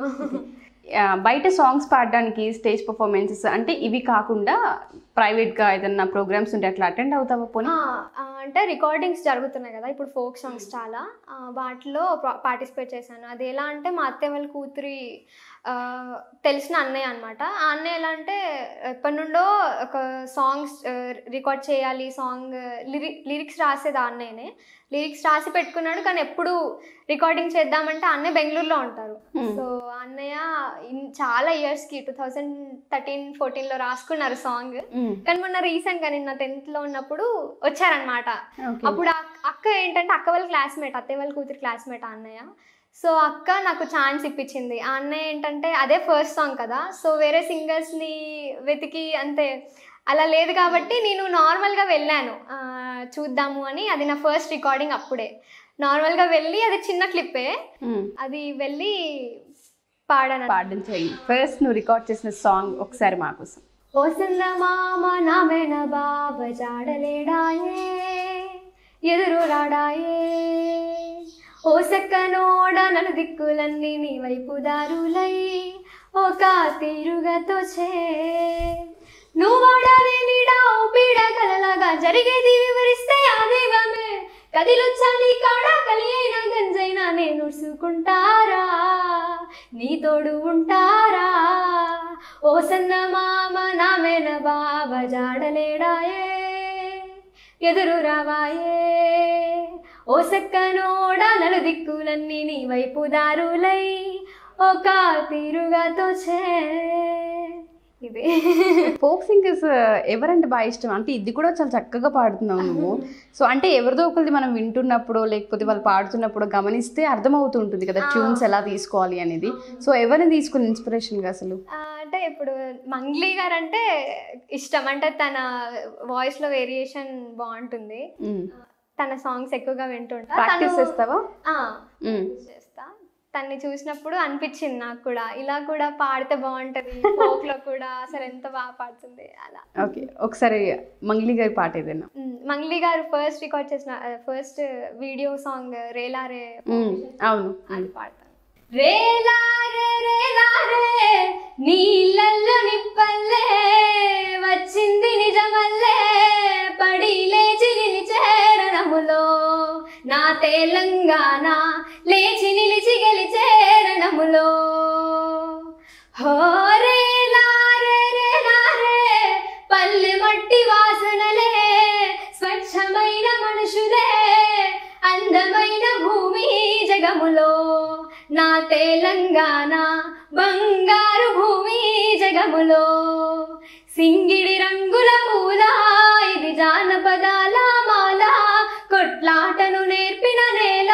బయట సాంగ్స్ పాడడానికి స్టేజ్ పర్ఫార్మెన్సెస్ అంటే ఇవి కాకుండా ప్రైవేట్గా ఏదన్నా ప్రోగ్రామ్స్ ఉంటే అట్లా అటెండ్ అవుతావా పోనీ ఆ, ఆ, అంటే రికార్డింగ్స్ జరుగుతున్నాయి కదా ఇప్పుడు ఫోక్ సాంగ్స్ చాలా ఆ, వాటిలో పార్టిసిపేట్ చేశాను అది ఎలా అంటే మా అత్తయ్య వాళ్ళ కూతురి ఆ, తెలిసిన అన్నయ్య అనమాట ఆ అన్నయ్య ఎలా అంటే ఎప్పటి నుండో ఒక సాంగ్స్ రికార్డ్ చేయాలి సాంగ్ లిరి లిరిక్స్ రాసేది ఆ అన్నయ్యనే లిరిక్స్ రాసి పెట్టుకున్నాడు కానీ ఎప్పుడు రికార్డింగ్ చేద్దామంటే ఆ అన్నయ్య బెంగళూరులో ఉంటారు Hmm. సో ఆ అన్నయ్య ఇన్- చాలా ఇయర్స్కి టూ థౌజండ్ థర్టీన్ ఫోర్టీన్లో రాసుకున్నారు సాంగ్ మ్మ్. కానీ మొన్న రీసెంట్ గా నిన్న టెన్త్ లో ఉన్నప్పుడు వచ్చారనమాట ఓకే అప్పుడు ఆ అక్క ఏంటంటే అక్క వాళ్ళ క్లాస్మేట్ అత్తయ్య వాళ్ళ కూతురు క్లాస్మేట్ ఆ అన్నయ్య సో అక్క నాకు ఛాన్స్ ఇప్పించింది ఆ అన్నయ్య ఏంటంటే అదే ఫస్ట్ సాంగ్ కదా సో వేరే సింగర్స్ ని వెతికి అంతే అలా లేదు కాబట్టి నేను నార్మల్గా వెళ్ళాను ఆ, చూద్దాము అని అది నా ఫస్ట్ రికార్డింగ్ అప్పుడే నార్మల్గా వెళ్ళి అది చిన్న క్లిప్పే మ్మ్. అది వెళ్ళి పాడాను పాడించాయి ఫస్ట్ నువ్వు రికార్డ్ చేసిన సాంగ్ ఒకసారి మా కోసం ఓ మామ నామెన బాబ జాడలేడాయే ఎదురు రాడాయే ఓ సక్కనోడ నలు దిక్కులన్నీ నీ వైపు దారులై ఒక తీరుగా తోచే నువ్వాడవే నీడా ఓ పీడ కలలాగా జరిగేది వివరిస్తే ఆ దైవమే కదిలొచ్చా నీ కాడ కలి అయినా గంజైనా నేను ఉడుసుకుంటారా నీ తోడు ఉంటారా ఓ సన్న మామ నామెన బాబ జాడలేడాయే ఎదురు రావాయే ఓ సక్కనోడ నలు దిక్కులన్నీ నీ వైపు దారులై ఒక తీరుగా తోచే ఇది ఫోక్ సింగర్స్ ఎవరంటే బాగా ఇష్టం అంటే ఇది కూడా చాలా చక్కగా పాడుతున్నావు నువ్వు సో అంటే ఎవరిదో ఒకరిది మనం వింటున్నప్పుడు లేకపోతే వాళ్ళు పాడుతున్నప్పుడు గమనిస్తే అర్థమవుతూ ఉంటుంది కదా ట్యూన్స్ ఎలా తీసుకోవాలి అనేది సో ఎవరిని తీసుకుని ఇన్స్పిరేషన్గా అసలు ఆ, అంటే ఇప్పుడు మంగ్లీ గారు అంటే ఇష్టం అంటే తన వాయిస్లో వేరియేషన్ బాగుంటుంది తన సాంగ్స్ ఎక్కువగా వింటుంటా ప్రాక్టీస్ తను- చేస్తావా ఆ, మ్మ్. చేస్తా తన్ని చూసినప్పుడు అనిపించింది నాకు కూడా ఇలా కూడా పాడితే బాగుంటది folk లో కూడా అసలు ఎంత బాగా పాడుతుంది అలా ఓకే ఒకసారి మంగ్లీ గారి పాట ఏదైనా ఉమ్, మంగ్లీ గారు ఫస్ట్ రికార్డ్ చేసిన ఫస్ట్ వీడియో సాంగ్ రేలారే మ్మ్. అవును అది పాడతాను రేలారే రేలారే నీళ్ళల్లో నిప్పల్లే వచ్చింది నిజమల్లే పడి లేచి నిలిచేరణములో నా తెలంగాణ లేచి నిలిచి గెలిచేరణములో హో రేలారే రేలారే పల్లె మట్టి వాసనలే స్వచ్ఛమైన మనుషులే అందమైన భూమి జగములో నా తెలంగాణ బంగారు భూమి జగములో సింగిడి రంగుల పూల ఇది జానపదాల మాల కొట్లాటను నేర్పిన నేల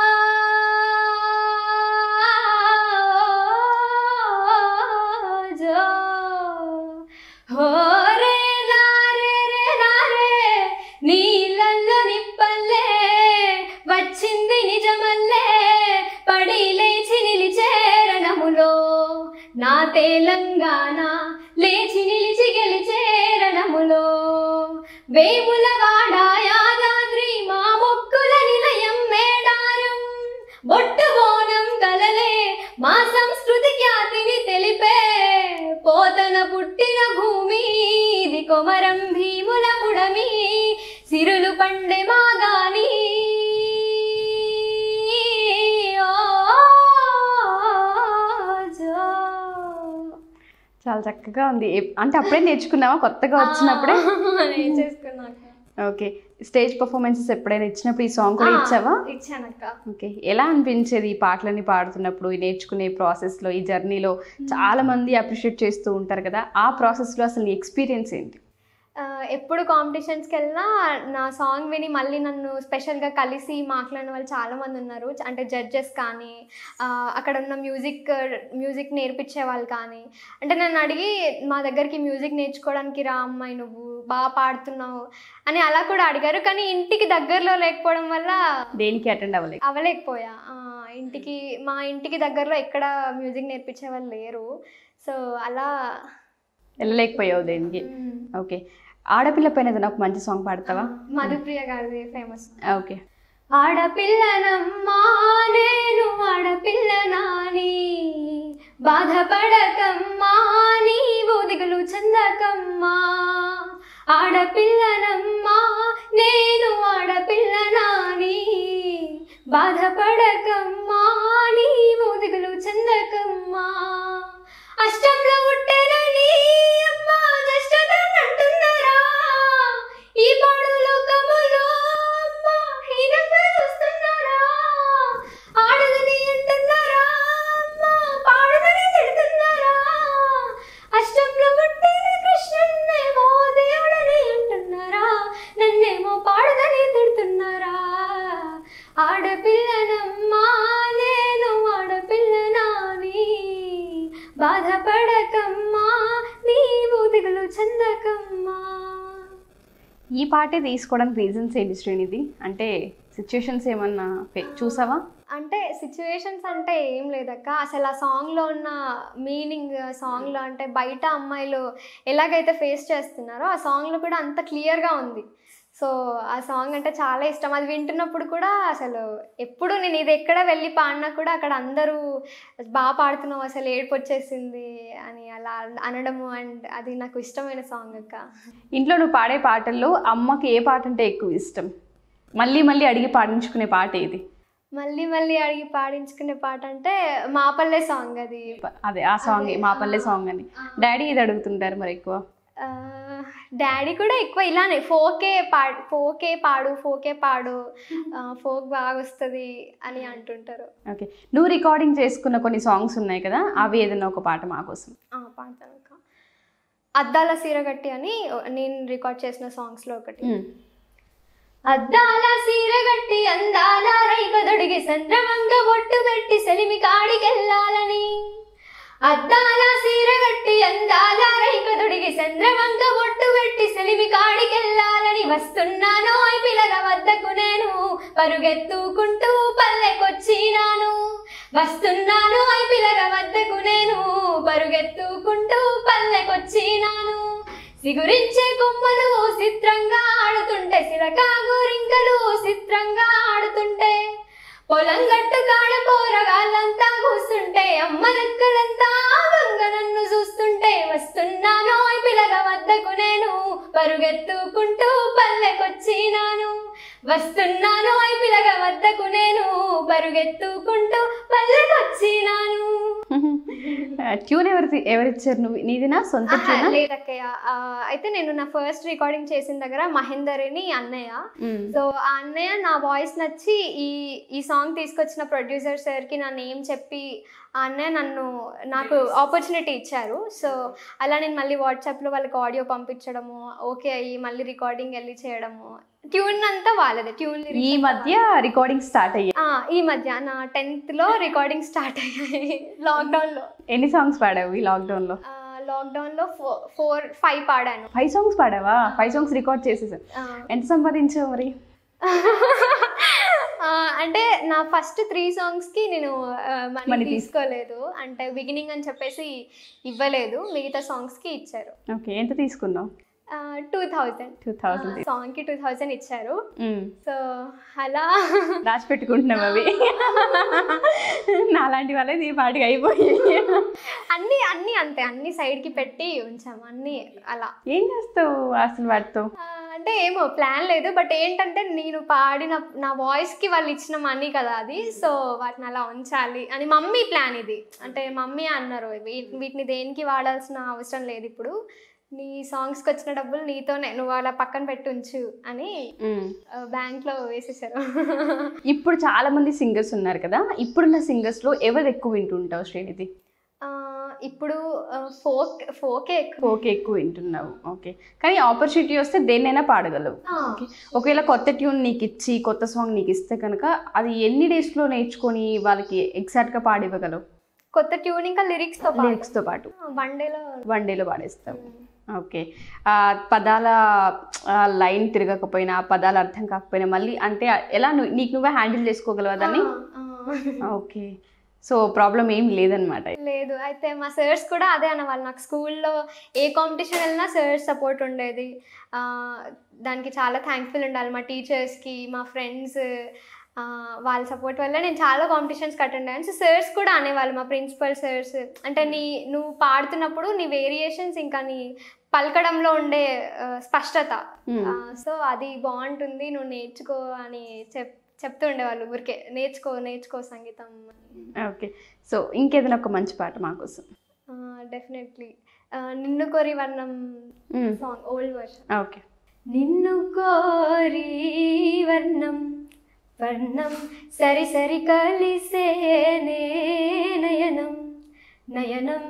జో హో రే నా రే రే నా రే నీళ్ళల్లో నిప్పల్లే వచ్చింది నిజమల్లే పడి లేచి నిలిచేరణములో నా తెలంగాణ లేచి నిలిచి గెలిచేరణములో వేములవాడ యాదాద్రి మా మొక్కుల నిలయం మేడారం బొట్టు బోనం కలలే మా సంస్కృతి ఖ్యాతిని తెలిపే పోతన పుట్టిన భూమి ఇది కొమరం భీముల పుడమి సిరులు పండె మాగాని ఓ జో. చాలా చక్కగా ఉంది ఎప్- అంటే అప్పుడే నేర్చుకున్నావా కొత్తగా వచ్చినప్పుడే నేను చేసుకున్నాక ఓకే స్టేజ్ పర్ఫార్మెన్సెస్ ఎప్పుడైనా ఇచ్చినప్పుడు ఈ సాంగ్ కూడా ఇచ్చావా ఇచ్చానక్క ఓకే ఎలా అనిపించేది ఈ పాటలన్నీ పాడుతున్నప్పుడు ఈ నేర్చుకునే ప్రాసెస్లో ఈ జర్నీలో చాలా మంది అప్రిషియేట్ చేస్తూ ఉంటారు కదా ఆ ప్రాసెస్లో అసలు నీ ఎక్స్పీరియన్స్ ఏంటి ఆ, ఎప్పుడు కాంపిటీషన్స్కి వెళ్ళినా నా సాంగ్ విని మళ్ళీ నన్ను స్పెషల్గా కలిసి మాట్లాడిన వాళ్ళు చాలామంది ఉన్నారు చ- అంటే జడ్జెస్ కానీ ఆ, అక్కడ ఉన్న మ్యూజిక్ మ్యూజిక్ నేర్పించే వాళ్ళు కానీ అంటే నన్ను అడిగి మా దగ్గరికి మ్యూజిక్ నేర్చుకోవడానికి రా అమ్మాయి నువ్వు బాగా పాడుతున్నావు అని అలా కూడా అడిగారు కానీ ఇంటికి దగ్గరలో లేకపోవడం వల్ల దేనికి అటెండ్ అవ్వలేదు అవ్వలేకపోయా ఆ, ఇంటికి మా ఇంటికి దగ్గరలో ఎక్కడ మ్యూజిక్ నేర్పించే వాళ్ళు లేరు సో అలా వెళ్ళలేకపోయావు దేనికి మ్, ఓకే ఆడపిల్ల పైన ఏదైనా ఒక మంచి సాంగ్ పాడతావా మధుప్రియ గారిది ఫేమస్ ఓకే ఆడపిల్లనమ్మా నేను ఆడపిల్లనాని బాధపడకమ్మా నీవు దిగులు చందకమ్మా ఆడపిల్లనమ్మా నేను ఆడపిల్లనాని బాధపడకమ్మా నీవు దిగులు చందకమ్మా అష్టంలో పుట్టెనని అమ్మా జ్యేష్ఠతనంటున్నారా ఈ పాడు లోకములో అమ్మా హీనంగా చూస్తున్నారా ఆడదని అంటున్నారా అమ్మా పాడదని తిడుతున్నారా అష్టంలో పుట్టిన కృష్ణన్నేమో దేవుడని అంటున్నారా నన్నేమో పాడదని తిడుతున్నారా ఆడపిల్లనమ్మా నేను ఆడపిల్లనాని బాధపడకమ్మా నీవు దిగులు చందకమ్మా ఈ పాటే తీసుకోవడానికి రీజన్స్ ఏంటి శ్రీనిధి అంటే సిచ్యుయేషన్స్ ఏమన్నా ఫే- చూసావా అంటే సిచ్యువేషన్స్ అంటే ఏం లేదక్క అసలు ఆ సాంగ్లో ఉన్న మీనింగ్ సాంగ్లో అంటే బయట అమ్మాయిలు ఎలాగైతే ఫేస్ చేస్తున్నారో ఆ సాంగ్లో కూడా అంత క్లియర్గా ఉంది సో ఆ సాంగ్ అంటే చాలా ఇష్టం అది వింటున్నప్పుడు కూడా అసలు ఎప్పుడు నేను ఇది ఎక్కడ వెళ్ళి పాడినా కూడా అక్కడ అందరూ బాగా పాడుతున్నావు అసలు ఏడుపు వచ్చేసింది అని అలా అనడము అండ్ అది నాకు ఇష్టమైన సాంగ్ అక్క ఇంట్లో నువ్వు పాడే పాటల్లో అమ్మకి ఏ పాట అంటే ఎక్కువ ఇష్టం మళ్ళీ మళ్ళీ అడిగి పాడించుకునే పాట ఏది మళ్ళీ మళ్ళీ అడిగి పాడించుకునే పాట అంటే మాపల్లె సాంగ్ అది అదే ఆ సాంగ్ మా పల్లె సాంగ్ అని డాడీ ఇది అడుగుతుంటారు మరి ఎక్కువ ఆ, డాడీ కూడా ఎక్కువ ఇలానే ఫోకే పాడు ఫోకే పాడు ఫోకే పాడు ఫోక్ బాగా వస్తుంది అని అంటుంటారు ఓకే నువ్వు రికార్డింగ్ చేసుకున్న కొన్ని సాంగ్స్ ఉన్నాయి కదా అవి ఏదైనా ఒక పాట మా కోసం ఆ, పాడతాను అక్క. అద్దాల సీరగట్టి అని నేను రికార్డ్ చేసిన సాంగ్స్లో ఒకటి మ్మ్. అద్దాల సీరగట్టి అందాల రైకదొడిగి చంద్రమంగ బొట్టు పెట్టి సెలిమి కాడికెళ్ళాలని అద్దాల సీరగట్టి అందాల రైకదొడిగి చంద్రమంగ బొట్టు పెట్టి సెలిమి కాడికెళ్ళాలని వస్తున్నాను ఐ పిల్లల వద్దకు నేను పరుగెత్తుకుంటూ పల్లెకొచ్చినాను వస్తున్నాను ఐ పిల్లల వద్దకు నేను పరుగెత్తుకుంటూ పల్లెకొచ్చినాను సిగురించే కొమ్మలు చిత్రంగా ఆడుతుంటే సిలకా గోరింకలు చిత్రంగా ఆడుతుంటే పొలం గట్టు కాడ పోరగాళ్ళంతా కూస్తుంటే అమ్మలక్కలంతా వంగ నన్ను చూస్తుంటే వస్తున్నాను ఈ పిల్లగ వద్దకు నేను పరుగెత్తుకుంటూ పల్లెకొచ్చినాను వస్తున్నాను ఈ పిల్లగ వద్దకు నేను పరుగెత్తుకుంటూ పల్లెకొచ్చినాను ట్యూన్ ఎవరి ఎవరిచ్చారు నువ్వు నీదినా సొంత ఆహా, ట్యూనా లేదక్కయ్య ఆ, అయితే నేను నా ఫస్ట్ రికార్డింగ్ చేసిన దగ్గర మహేందర్ అని అన్నయ్య మ్మ్. సో ఆ అన్నయ్య నా వాయిస్ నచ్చి ఈ ఈ సాంగ్ తీసుకొచ్చిన ప్రొడ్యూసర్ సార్కి నా నేమ్ చెప్పి ఆ అన్నయ్య నన్ను నాకు ఆపర్చునిటీ ఇచ్చారు సో అలా నేను మళ్ళీ వాట్సాప్లో వాళ్ళకి ఆడియో పంపించడము ఓకే అయ్యి మళ్ళీ రికార్డింగ్ వెళ్ళి చేయడము ట్యూన్ అంతా వాళ్ళదే ట్యూన్ ఈ మధ్య రికార్డింగ్ స్టార్ట్ అయ్యాయి ఈ మధ్య నా టెన్త్లో రికార్డింగ్ స్టార్ట్ అయ్యాయి లాక్డౌన్లో ఎన్ని సాంగ్స్ పాడావు ఈ లాక్డౌన్ లో లాక్డౌన్లో ఫోర్ ఫోర్ ఫైవ్ పాడాను ఫైవ్ సాంగ్స్ పాడావా ఫైవ్ సాంగ్స్ రికార్డ్ చేసేసాను ఆ, ఎంత సంపాదించావు మరి ఆ, అంటే నా ఫస్ట్ త్రీ సాంగ్స్ కి నేను మనీ Money తీస్- తీసుకోలేదు అంటే బిగినింగ్ అని చెప్పేసి ఇవ్వలేదు మిగతా సాంగ్స్ కి ఇచ్చారు ఓకే ఎంత తీసుకున్నావు two thousand two thousand song కి టూ థౌజండ్ ఇచ్చారు సో అలా దాచి పెట్టుకుంటున్నావు అవి నాలాంటి వాళ్ళే ఈ పాటికి అయిపోయి అన్ని అన్ని అంతే అన్ని సైడ్ కి పెట్టి ఉంచాము అన్ని అలా ఏం చేస్తావు అసలు వాటితో ఆ, అంటే ఏమో ప్లాన్ లేదు బట్ ఏంటంటే నేను పాడిన నా వాయిస్కి వాళ్ళు ఇచ్చిన మనీ కదా అది సో వాటిని అలా ఉంచాలి అని మమ్మీ ప్లాన్ ఇది అంటే మమ్మీ అన్నారు వీ- వీటిని దేనికి వాడాల్సిన అవసరం లేదు ఇప్పుడు నీ సాంగ్స్కి వచ్చిన డబ్బులు నీతోనే నువ్వు అలా పక్కన పెట్టి ఉంచు అని మ్మ్. ఆ, బ్యాంక్లో వేసేసారు ఇప్పుడు చాలా మంది సింగర్స్ ఉన్నారు కదా ఇప్పుడున్న సింగర్స్ లో ఎవరు ఎక్కువ వింటుంటావు శ్రేణిది ఆ, ఇప్పుడు ఫోక్ ఫోకే ఎక్కువ ఓకే ఎక్కువ వింటున్నావు ఓకే కానీ ఆపర్చునిటీ వస్తే దేన్నైనా పాడగలవు ఆ, ఓకే ఒకవేళ కొత్త ట్యూన్ నీకు ఇచ్చి కొత్త సాంగ్ నీకు ఇస్తే కనుక అది ఎన్ని డేస్లో నేర్చుకొని వాళ్ళకి ఎగ్జాక్ట్గా పాడివ్వగలవు కొత్త ట్యూన్ ఇంకా లిరిక్స్తో లిరిక్స్తో పాటు వన్ డేలో వన్ డేలో పాడేస్తావు ఓకే ఆ పదాల లైన్ తిరగకపోయినా ఆ పదాలు అర్థం కాకపోయినా మళ్ళీ అంటే ఎలా నువ్వు నీకు నువ్వే హ్యాండిల్ చేసుకోగలవా దాన్ని ఓకే సో ప్రాబ్లం ఏం లేదనమాట లేదు అయితే మా సార్స్ కూడా అదే అనేవాళ్ళు నాకు స్కూల్లో ఏ కాంపిటీషన్ వెళ్ళినా సార్స్ సపోర్ట్ ఉండేది ఆ, దానికి చాలా థ్యాంక్ఫుల్ ఉండాలి మా టీచర్స్కి మా ఫ్రెండ్స్ వాళ్ళ సపోర్ట్ వల్ల నేను చాలా కాంపిటీషన్స్కి అటెండ్ అయ్యాను సో సార్స్ కూడా అనేవాళ్ళు మా ప్రిన్సిపల్ సార్స్ అంటే నీ నువ్వు పాడుతున్నప్పుడు నీ వేరియేషన్స్ ఇంకా నీ పలకడంలో ఉండే ఆ, స్పష్టత Hmm. సో అది బాగుంటుంది నువ్వు నేర్చుకో అని చెప్ చెప్తూ ఉండేవాళ్ళు ఊరికే నేర్చుకో నేర్చుకో సంగీతం అని ఓకే సో ఇంకేదైనా ఒక మంచి పాట మా కోసం డెఫినెట్లీ నిన్ను కోరి వర్ణం మ్మ్. Song old version okay Ninnu Kori వర్ణం వర్ణం సరి సరి కలిసేనే నయనం నయనం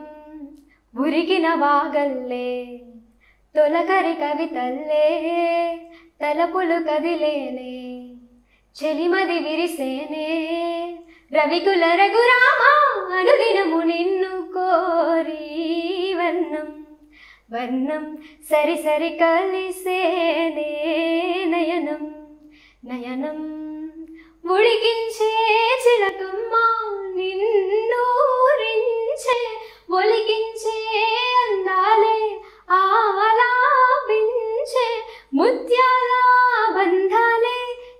ఉరిగిన వాగల్లే తొలకరి కవితల్లే తలపులు కదిలేనే చెలిమది విరిసేనే రవికుల రఘురామ అనుదినము నిన్ను కోరి వర్ణం వర్ణం సరి సరి కలిసేనే నయనం నయనం ఉడికించే చిలకమ్మ నిన్నూరించే ఒలికించే అందాలే ఆలాపించే ముత్యాల బంధాలే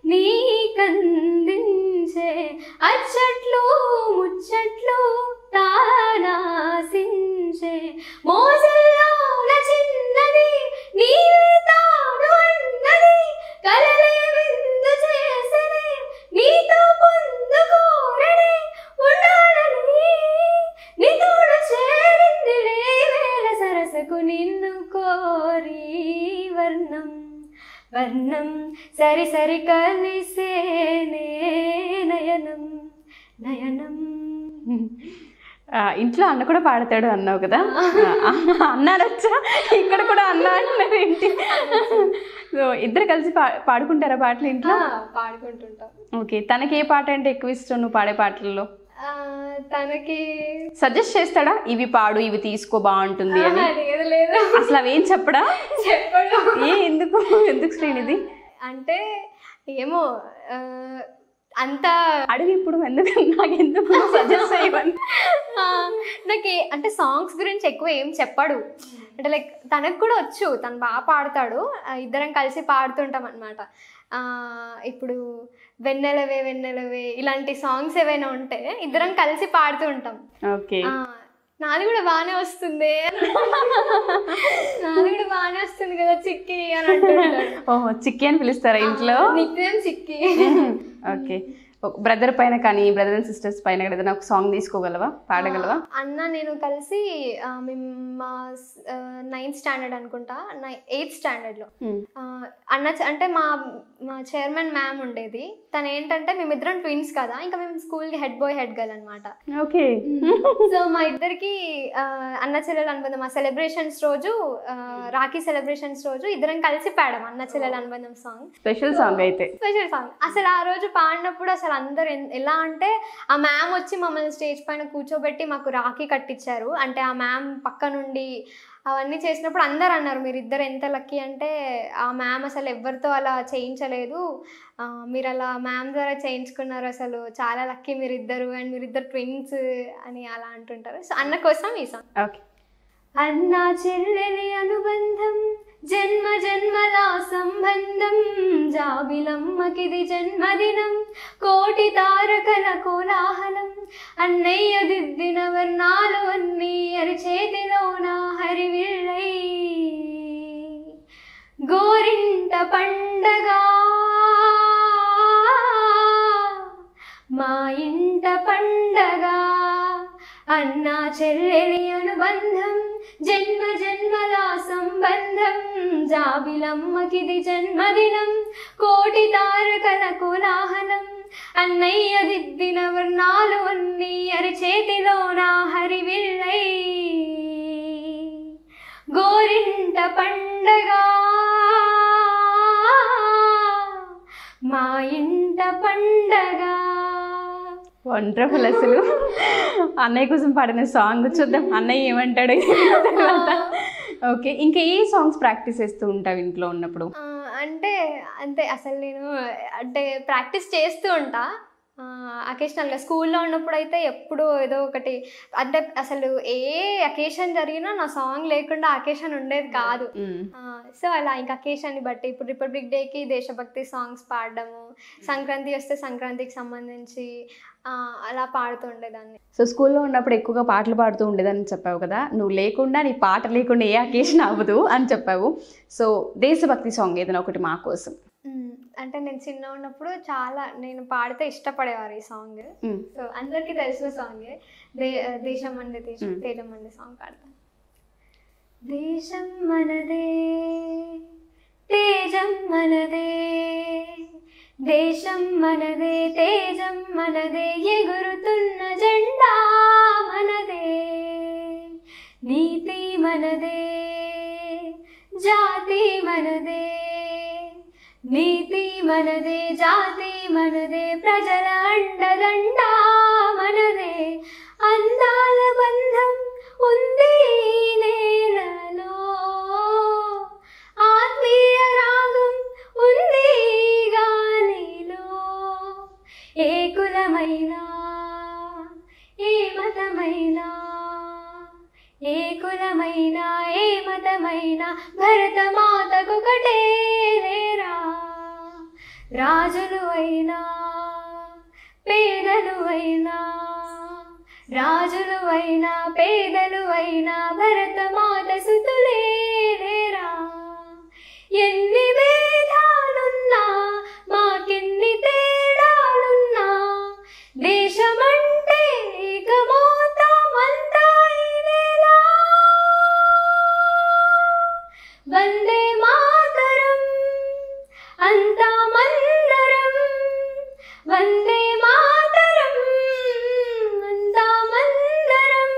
నీకందించే అచ్చట్లు ముచ్చట్లు తానాసించే మోజల్లోన చిన్నది నీవే తాను అన్నది కలలే విందు చేసనే నీతో పొందుకోరనే ఉండాలని నీతోడు చేరింది వేల సరసకు నిన్ను కోరి వర్ణం వర్ణం సరి సరి కలిసేనే నయనం నయనం ఆ, ఇంట్లో అన్న కూడా పాడతాడు అన్నావు కదా ఆ, అన్నారచ్చా ఇక్కడ కూడా అన్న అంటున్నారు ఏంటి సో ఇద్దరు కలిసి పా పాడుకుంటారా పాటలు ఇంట్లో ఆ, పాడుకుంటుంటాం ఓకే తనకి ఏ పాట అంటే ఎక్కువ ఇష్టం నువ్వు పాడే పాటల్లో ఆ, తనకి సజెస్ట్ చేస్తాడా ఇవి పాడు ఇవి తీసుకో బాగుంటుంది అని ఆహా, లేదు లేదు అసలు అవేం చెప్పడా చెప్పడు ఏ ఎందుకు ఎందుకు శ్రీనిధి అంటే ఏమో ఆ, అంత అడుగు ఇప్పుడు ఎందుకు నాకు ఎందుకు సజెస్ట్ చేయమని ఆ, నాకు ఏ- అంటే సాంగ్స్ గురించి ఎక్కువ ఏం చెప్పడు అంటే లైక్ తనకు కూడా వచ్చు తను బాగా పాడతాడు ఆ, ఇద్దరం కలిసి పాడుతుంటాం అనమాట ఇప్పుడు వెన్నెలవే వెన్నెలవే ఇలాంటి సాంగ్స్ ఏవైనా ఉంటే ఇద్దరం కలిసి పాడుతూ ఉంటాం ఓకే ఆ, నాది కూడా బాగానే వస్తుంది నాది కూడా బాగానే వస్తుంది కదా చిక్కి అని అంటుంటాడు ఓహో చిక్కి అని పిలుస్తారా ఇంట్లో నిక్నేమ్ చిక్కి ఓకే బ్రదర్ పైన కానీ బ్రదర్ అండ్ సిస్టర్స్ పైన కూడా ఏదైనా ఒక సాంగ్ తీసుకోగలవా పాడగలవా అన్న నేను కలిసి ఆ, మేము మా నైన్త్ స్టాండర్డ్ అనుకుంటా ఎయిత్ స్టాండర్డ్లో Hmm. అన్న చ- అంటే మా మా చైర్మన్ మ్యామ్ ఉండేది తను ఏంటంటే మేమిద్దరం ట్విన్స్ కదా ఇంకా మేము స్కూల్కి హెడ్ బాయ్ హెడ్ గర్ల్ అనమాట ఓకే సో మా ఇద్దరికి ఆ, అన్న చెల్లెలు అనుబంధం ఆ సెలబ్రేషన్స్ రోజు ఆ, రాఖీ సెలబ్రేషన్స్ రోజు ఇద్దరం కలిసి పాడాం అన్న చెల్లెలు అనుబంధం సాంగ్ స్పెషల్ సాంగ్ అయితే స్పెషల్ సాంగ్ అసలు ఆ రోజు పాడినప్పుడు అసలు అందరు ఎన్- ఎలా అంటే ఆ మ్యామ్ వచ్చి మమ్మల్ని స్టేజ్ పైన కూర్చోబెట్టి మాకు రాఖీ కట్టించారు అంటే ఆ మ్యామ్ పక్క నుండి అవన్నీ చేసినప్పుడు అందరు అన్నారు మీరు ఇద్దరు ఎంత లక్కీ అంటే ఆ మ్యామ్ అసలు ఎవరితో అలా చేయించలేదు ఆ, మీరు అలా మ్యామ్ ద్వారా చేయించుకున్నారు అసలు చాలా లక్కీ మీరు ఇద్దరు అండ్ మీరు ఇద్దరు ట్విన్స్ అని అలా అంటుంటారు సో అన్న కోసం ఈ సాంగ్ ఓకే అన్నా చెల్లెలి అనుబంధం జన్మ జన్మల సంబంధం జాబిలమ్మకిది జన్మదినం కోటి తారకల కోలాహలం అన్నయ్య దిద్దిన వర్ణాలు అన్నీ అరిచేతిలోన హరివిల్లై గోరింట పండగ మా ఇంట పండగ అన్నా చెల్లెలి అనుబంధం జన్మ జన్మల సంబంధం జాబిలమ్మకిది జన్మదినం కోటి తారకల కోలాహలం అన్నయ్య దిద్దిన వర్ణాలు అన్నీ అరిచేతిలో నా హరివిల్లై గోరింట పండగ మా ఇంట పండగ వండర్ఫుల్ అసలు అన్నయ్య కోసం పాడిన సాంగ్ చూద్దాం అన్నయ్య ఏమంటాడు తర్వాత ఓకే ఇంకా ఏ సాంగ్స్ ప్రాక్టీస్ చేస్తూ ఉంటావు ఇంట్లో ఉన్నప్పుడు ఆ, అంటే అంతే అసలు నేను అంటే ప్రాక్టీస్ చేస్తూ ఉంటా అకేషనల్గా స్కూల్లో ఉన్నప్పుడు అయితే ఎప్పుడు ఏదో ఒకటి అంటే అసలు ఏ అకేషన్ జరిగినా నా సాంగ్ లేకుండా అకేషన్ ఉండేది కాదు మ్మ్. సో అలా ఇంకా అకేషన్ని బట్టి ఇప్పుడు రిపబ్లిక్ డేకి దేశభక్తి సాంగ్స్ పాడడము సంక్రాంతి వస్తే సంక్రాంతికి సంబంధించి ఆ, అలా పాడుతూ ఉండేదాన్ని సో స్కూల్లో ఉన్నప్పుడు ఎక్కువగా పాటలు పాడుతూ ఉండేదని చెప్పావు కదా నువ్వు లేకుండా నీ పాట లేకుండా ఏ అకేషన్ అవ్వదు అని చెప్పావు సో దేశభక్తి సాంగ్ ఏదైనా ఒకటి మా కోసం మ్మ్. అంటే నేను చిన్న ఉన్నప్పుడు చాలా నేను పాడితే ఇష్టపడేవారు ఈ సాంగ్ మ్మ్. సో అందరికీ తెలిసిన సాంగే దే దేశం మనదే దేశం మ్మ్. తేజం మనదే సాంగ్ పాడతాను దేశం మనదే తేజం మనదే దేశం మనదే తేజం మనదే ఎగురుతున్న జెండా మనదే నీతి మనదే జాతి మనదే నీతి మనదే జాతి మనదే ప్రజల అండదండ మనదే అందాల బంధం ఉంది ఈ నేలలో ఆత్మీయ రాగం ఉంది ఈ గాలిలో ఏ కులమైనా ఏ మతమైనా ఏ కులమైనా ఏ మతమైనా భరత మాతకొకటే లేరా రాజులు అయినా పేదలు అయినా రాజులు అయినా పేదలు అయినా భరత మాత సుతులే లేరా ఎన్ని భేదాలున్నా మాకెన్ని తేడాలున్నా దేశమంటే ఏకమౌతామంతా ఈ వేళ వందే మాతరం అంతా మందరం వందే మాతరం అంతా మందరం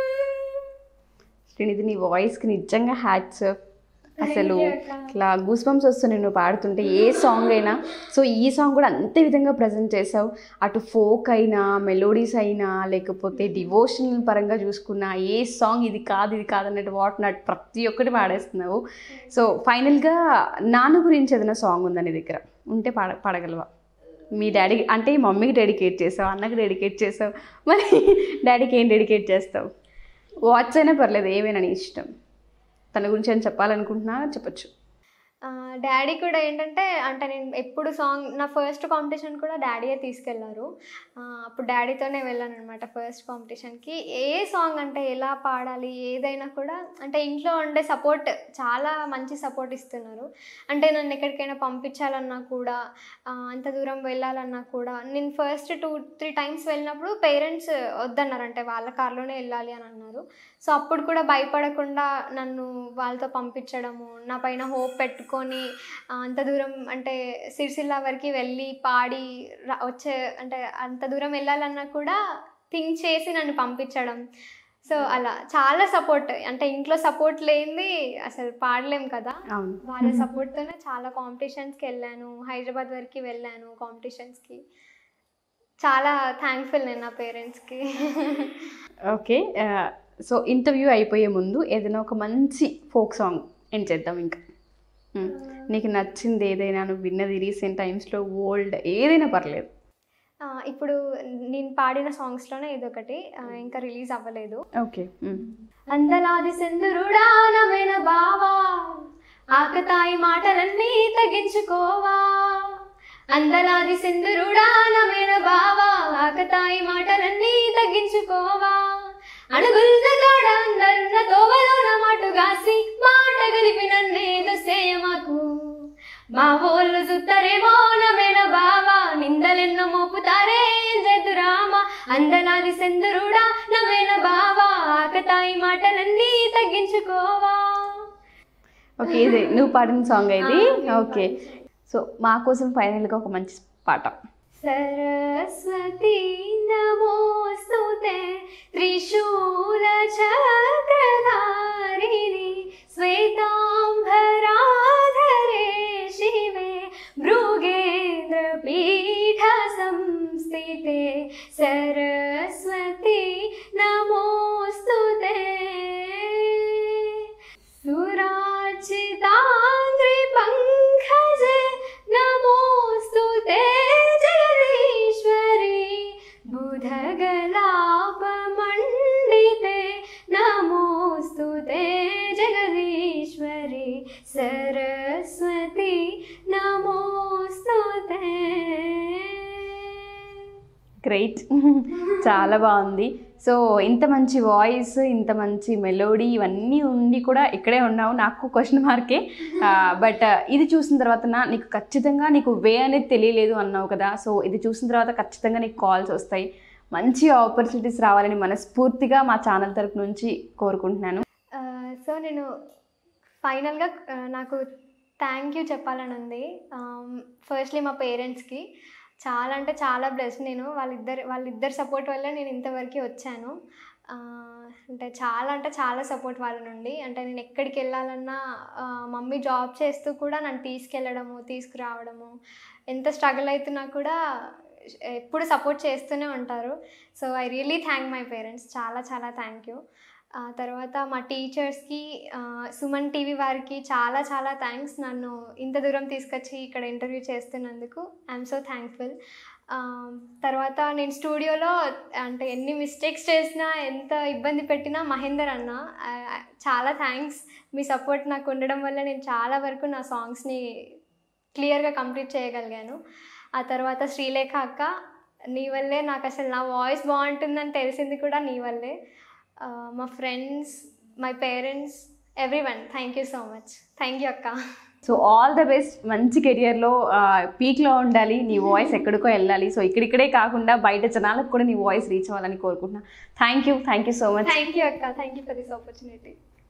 శ్రీనిధి నీ వాయిస్కి నిజంగా హ్యాట్స్ అసలు Thank you, అక్క. ఇట్లా గూస్ బంప్స్ వస్తున్నాయి నువ్వు పాడుతుంటే ఏ సాంగ్ అయినా సో ఈ సాంగ్ కూడా అంతే విధంగా ప్రజెంట్ చేసావు అటు ఫోక్ అయినా మెలోడీస్ అయినా లేకపోతే డివోషనల్ పరంగా చూసుకున్నా ఏ సాంగ్ ఇది కాదు ఇది కాదు అన్నట్టు వాట్ నాట్ ప్రతి ఒక్కటి పాడేస్తున్నావు సో ఫైనల్గా నాన్న గురించి ఏదైనా సాంగ్ ఉందా నీ దగ్గర ఉంటే పాడ పాడగలవా మీ డాడీ అంటే మమ్మీకి డెడికేట్ చేసావు అన్నకి డెడికేట్ చేసావు మరి డాడీకి ఏం డెడికేట్ చేస్తావు వాచ్ అయినా పర్లేదు ఏమైనా నీ ఇష్టం తన గురించి ఏమైనా చెప్పాలనుకుంటున్నా చెప్పొచ్చు డాడీ కూడా ఏంటంటే అంటే నేను ఎప్పుడు సాంగ్ నా ఫస్ట్ కాంపిటీషన్ కూడా డాడీయే తీసుకెళ్లారు ఆ, అప్పుడు డాడీతోనే వెళ్ళాను అనమాట ఫస్ట్ కాంపిటీషన్కి ఏ సాంగ్ అంటే ఎలా పాడాలి ఏదైనా కూడా అంటే ఇంట్లో ఉండే సపోర్ట్ చాలా మంచి సపోర్ట్ ఇస్తున్నారు అంటే నన్ను ఎక్కడికైనా పంపించాలన్నా కూడా ఆ, అంత దూరం వెళ్ళాలన్నా కూడా నేను ఫస్ట్ టూ త్రీ టైమ్స్ వెళ్ళినప్పుడు పేరెంట్స్ వద్దన్నారు అంటే వాళ్ళ కార్లోనే వెళ్ళాలి అని అన్నారు సో అప్పుడు కూడా భయపడకుండా నన్ను వాళ్ళతో పంపించడము నా పైన హోప్ పెట్టుకొని ఆ, అంత దూరం అంటే సిరిసిల్ల వరకు వెళ్ళి పాడి రా- వచ్చే అంటే అంత దూరం వెళ్ళాలన్నా కూడా థింక్ చేసి నన్ను పంపించడం సో అలా చాలా సపోర్ట్ అంటే ఇంట్లో సపోర్ట్ లేనిది అసలు పాడలేం కదా అవును వాళ్ళ సపోర్ట్తోనే చాలా కాంపిటీషన్స్కి వెళ్ళాను హైదరాబాద్ వరకు వెళ్ళాను కాంపిటీషన్స్కి చాలా థ్యాంక్ఫుల్ నేను నా పేరెంట్స్కి ఓకే సో ఇంటర్వ్యూ అయిపోయే ముందు ఏదైనా ఒక మంచి ఫోక్ సాంగ్ ఎండ్ చేద్దాం ఇంకా మ్మ్. నీకు నచ్చింది ఏదైనా నువ్వు విన్నది రీసెంట్ టైమ్స్లో ఓల్డ్ ఏదైనా పర్లేదు ఆ, ఇప్పుడు నేను పాడిన సాంగ్స్లోనే ఇదొకటి ఆ, ఇంకా రిలీజ్ అవ్వలేదు ఓకే మ్మ్. అందలాది సెందురుడా నవేన బావా ఆకతాయి మాటలన్నీ తగ్గించుకోవా అందలాది సెందురుడా నవేన బావా ఆకతాయి మాటలన్నీ తగ్గించుకోవా అడుగుల కాడ అందరున్న తోవలోన మాటుగాసి మాట గలిపి నన్నేదో సేయమాకు మా ఊళ్ళు సుత్తరేమో నవేన బావా నిందలెన్నో మోపుతారే జదురామ అందలాది సెందురుడా నవేన బావా ఆకతాయి మాటలన్నీ తగ్గించుకోవా ఓకే ఇది నువ్వు పాడిన సాంగ్ ఇది ఆ, నేను ఓకే సో మా కోసం ఫైనల్గా ఒక మంచి పాట सरस्वती नमोऽस्तुते त्रिशूलचक्रधारिणि श्वेताम्बराधरे शिवे भृगेन्द्रपीठसंस्थिते सरस्वती नमोऽस्तु ते सुराचिताङ्घ्रिपङ्कजे नमोऽस्तु ते जगदीश्वरी बुधगलापमण्डिते नमोऽस्तु ते जगदीश्वरी सरस्वती नमोऽस्तु ते గ్రేట్ చాలా బాగుంది సో ఇంత మంచి వాయిస్ ఇంత మంచి మెలోడీ ఇవన్నీ ఉండి కూడా ఇక్కడే ఉన్నావు నాకు క్వశ్చన్ మార్కే బట్ ఇది చూసిన తర్వాత నా నీకు ఖచ్చితంగా నీకు వే అనేది తెలియలేదు అన్నావు కదా సో ఇది చూసిన తర్వాత ఖచ్చితంగా నీకు కాల్స్ వస్తాయి మంచి ఆపర్చునిటీస్ రావాలని మనస్ఫూర్తిగా మా ఛానల్ తరపు నుంచి కోరుకుంటున్నాను సో నేను ఫైనల్గా నాకు థ్యాంక్ యూ చెప్పాలని ఉంది ఫస్ట్లీ మా పేరెంట్స్కి చాలా అంటే చాలా బ్లెస్ నేను వాళ్ళిద్దరు వాళ్ళిద్దరు సపోర్ట్ వల్ల నేను ఇంతవరకు వచ్చాను ఆ, అంటే చాలా అంటే చాలా సపోర్ట్ వాళ్ళ నుండి అంటే నేను ఎక్కడికి వెళ్ళాలన్నా ఆ, మమ్మీ జాబ్ చేస్తూ కూడా నన్ను తీసుకెళ్ళడము తీసుకురావడము ఎంత స్ట్రగుల్ అవుతున్నా కూడా ఎప్పుడు సపోర్ట్ చేస్తూనే ఉంటారు so I really thank my parents చాలా చాలా థ్యాంక్ యూ ఆ తర్వాత మా టీచర్స్కి ఆ, సుమన్ టీవీ వారికి చాలా చాలా థ్యాంక్స్ నన్ను ఇంత దూరం తీసుకొచ్చి ఇక్కడ ఇంటర్వ్యూ చేస్తున్నందుకు ఐఎమ్ సో థ్యాంక్ఫుల్ తర్వాత నేను స్టూడియోలో అంటే ఎన్ని మిస్టేక్స్ చేసినా ఎంత ఇబ్బంది పెట్టినా మహేందర్ అన్న ఆ, చాలా థ్యాంక్స్ మీ సపోర్ట్ నాకు ఉండడం వల్ల నేను చాలా వరకు నా సాంగ్స్ని క్లియర్గా కంప్లీట్ చేయగలిగాను ఆ తర్వాత శ్రీలేఖ అక్క నీ వల్లే నాకు అసలు నా వాయిస్ బాగుంటుందని తెలిసింది కూడా నీ వల్లే ఆ, మా friends my parents everyone thank you so much thank you అక్క సో ఆల్ ద బెస్ట్ మంచి కెరియర్లో పీక్లో ఉండాలి నీ వాయిస్ ఎక్కడికో వెళ్ళాలి సో ఇక్కడిక్కడే కాకుండా బయట జనాలకు కూడా నీ వాయిస్ రీచ్ అవ్వాలని కోరుకుంటున్నా thank you thank you so much thank you అక్క thank you for this opportunity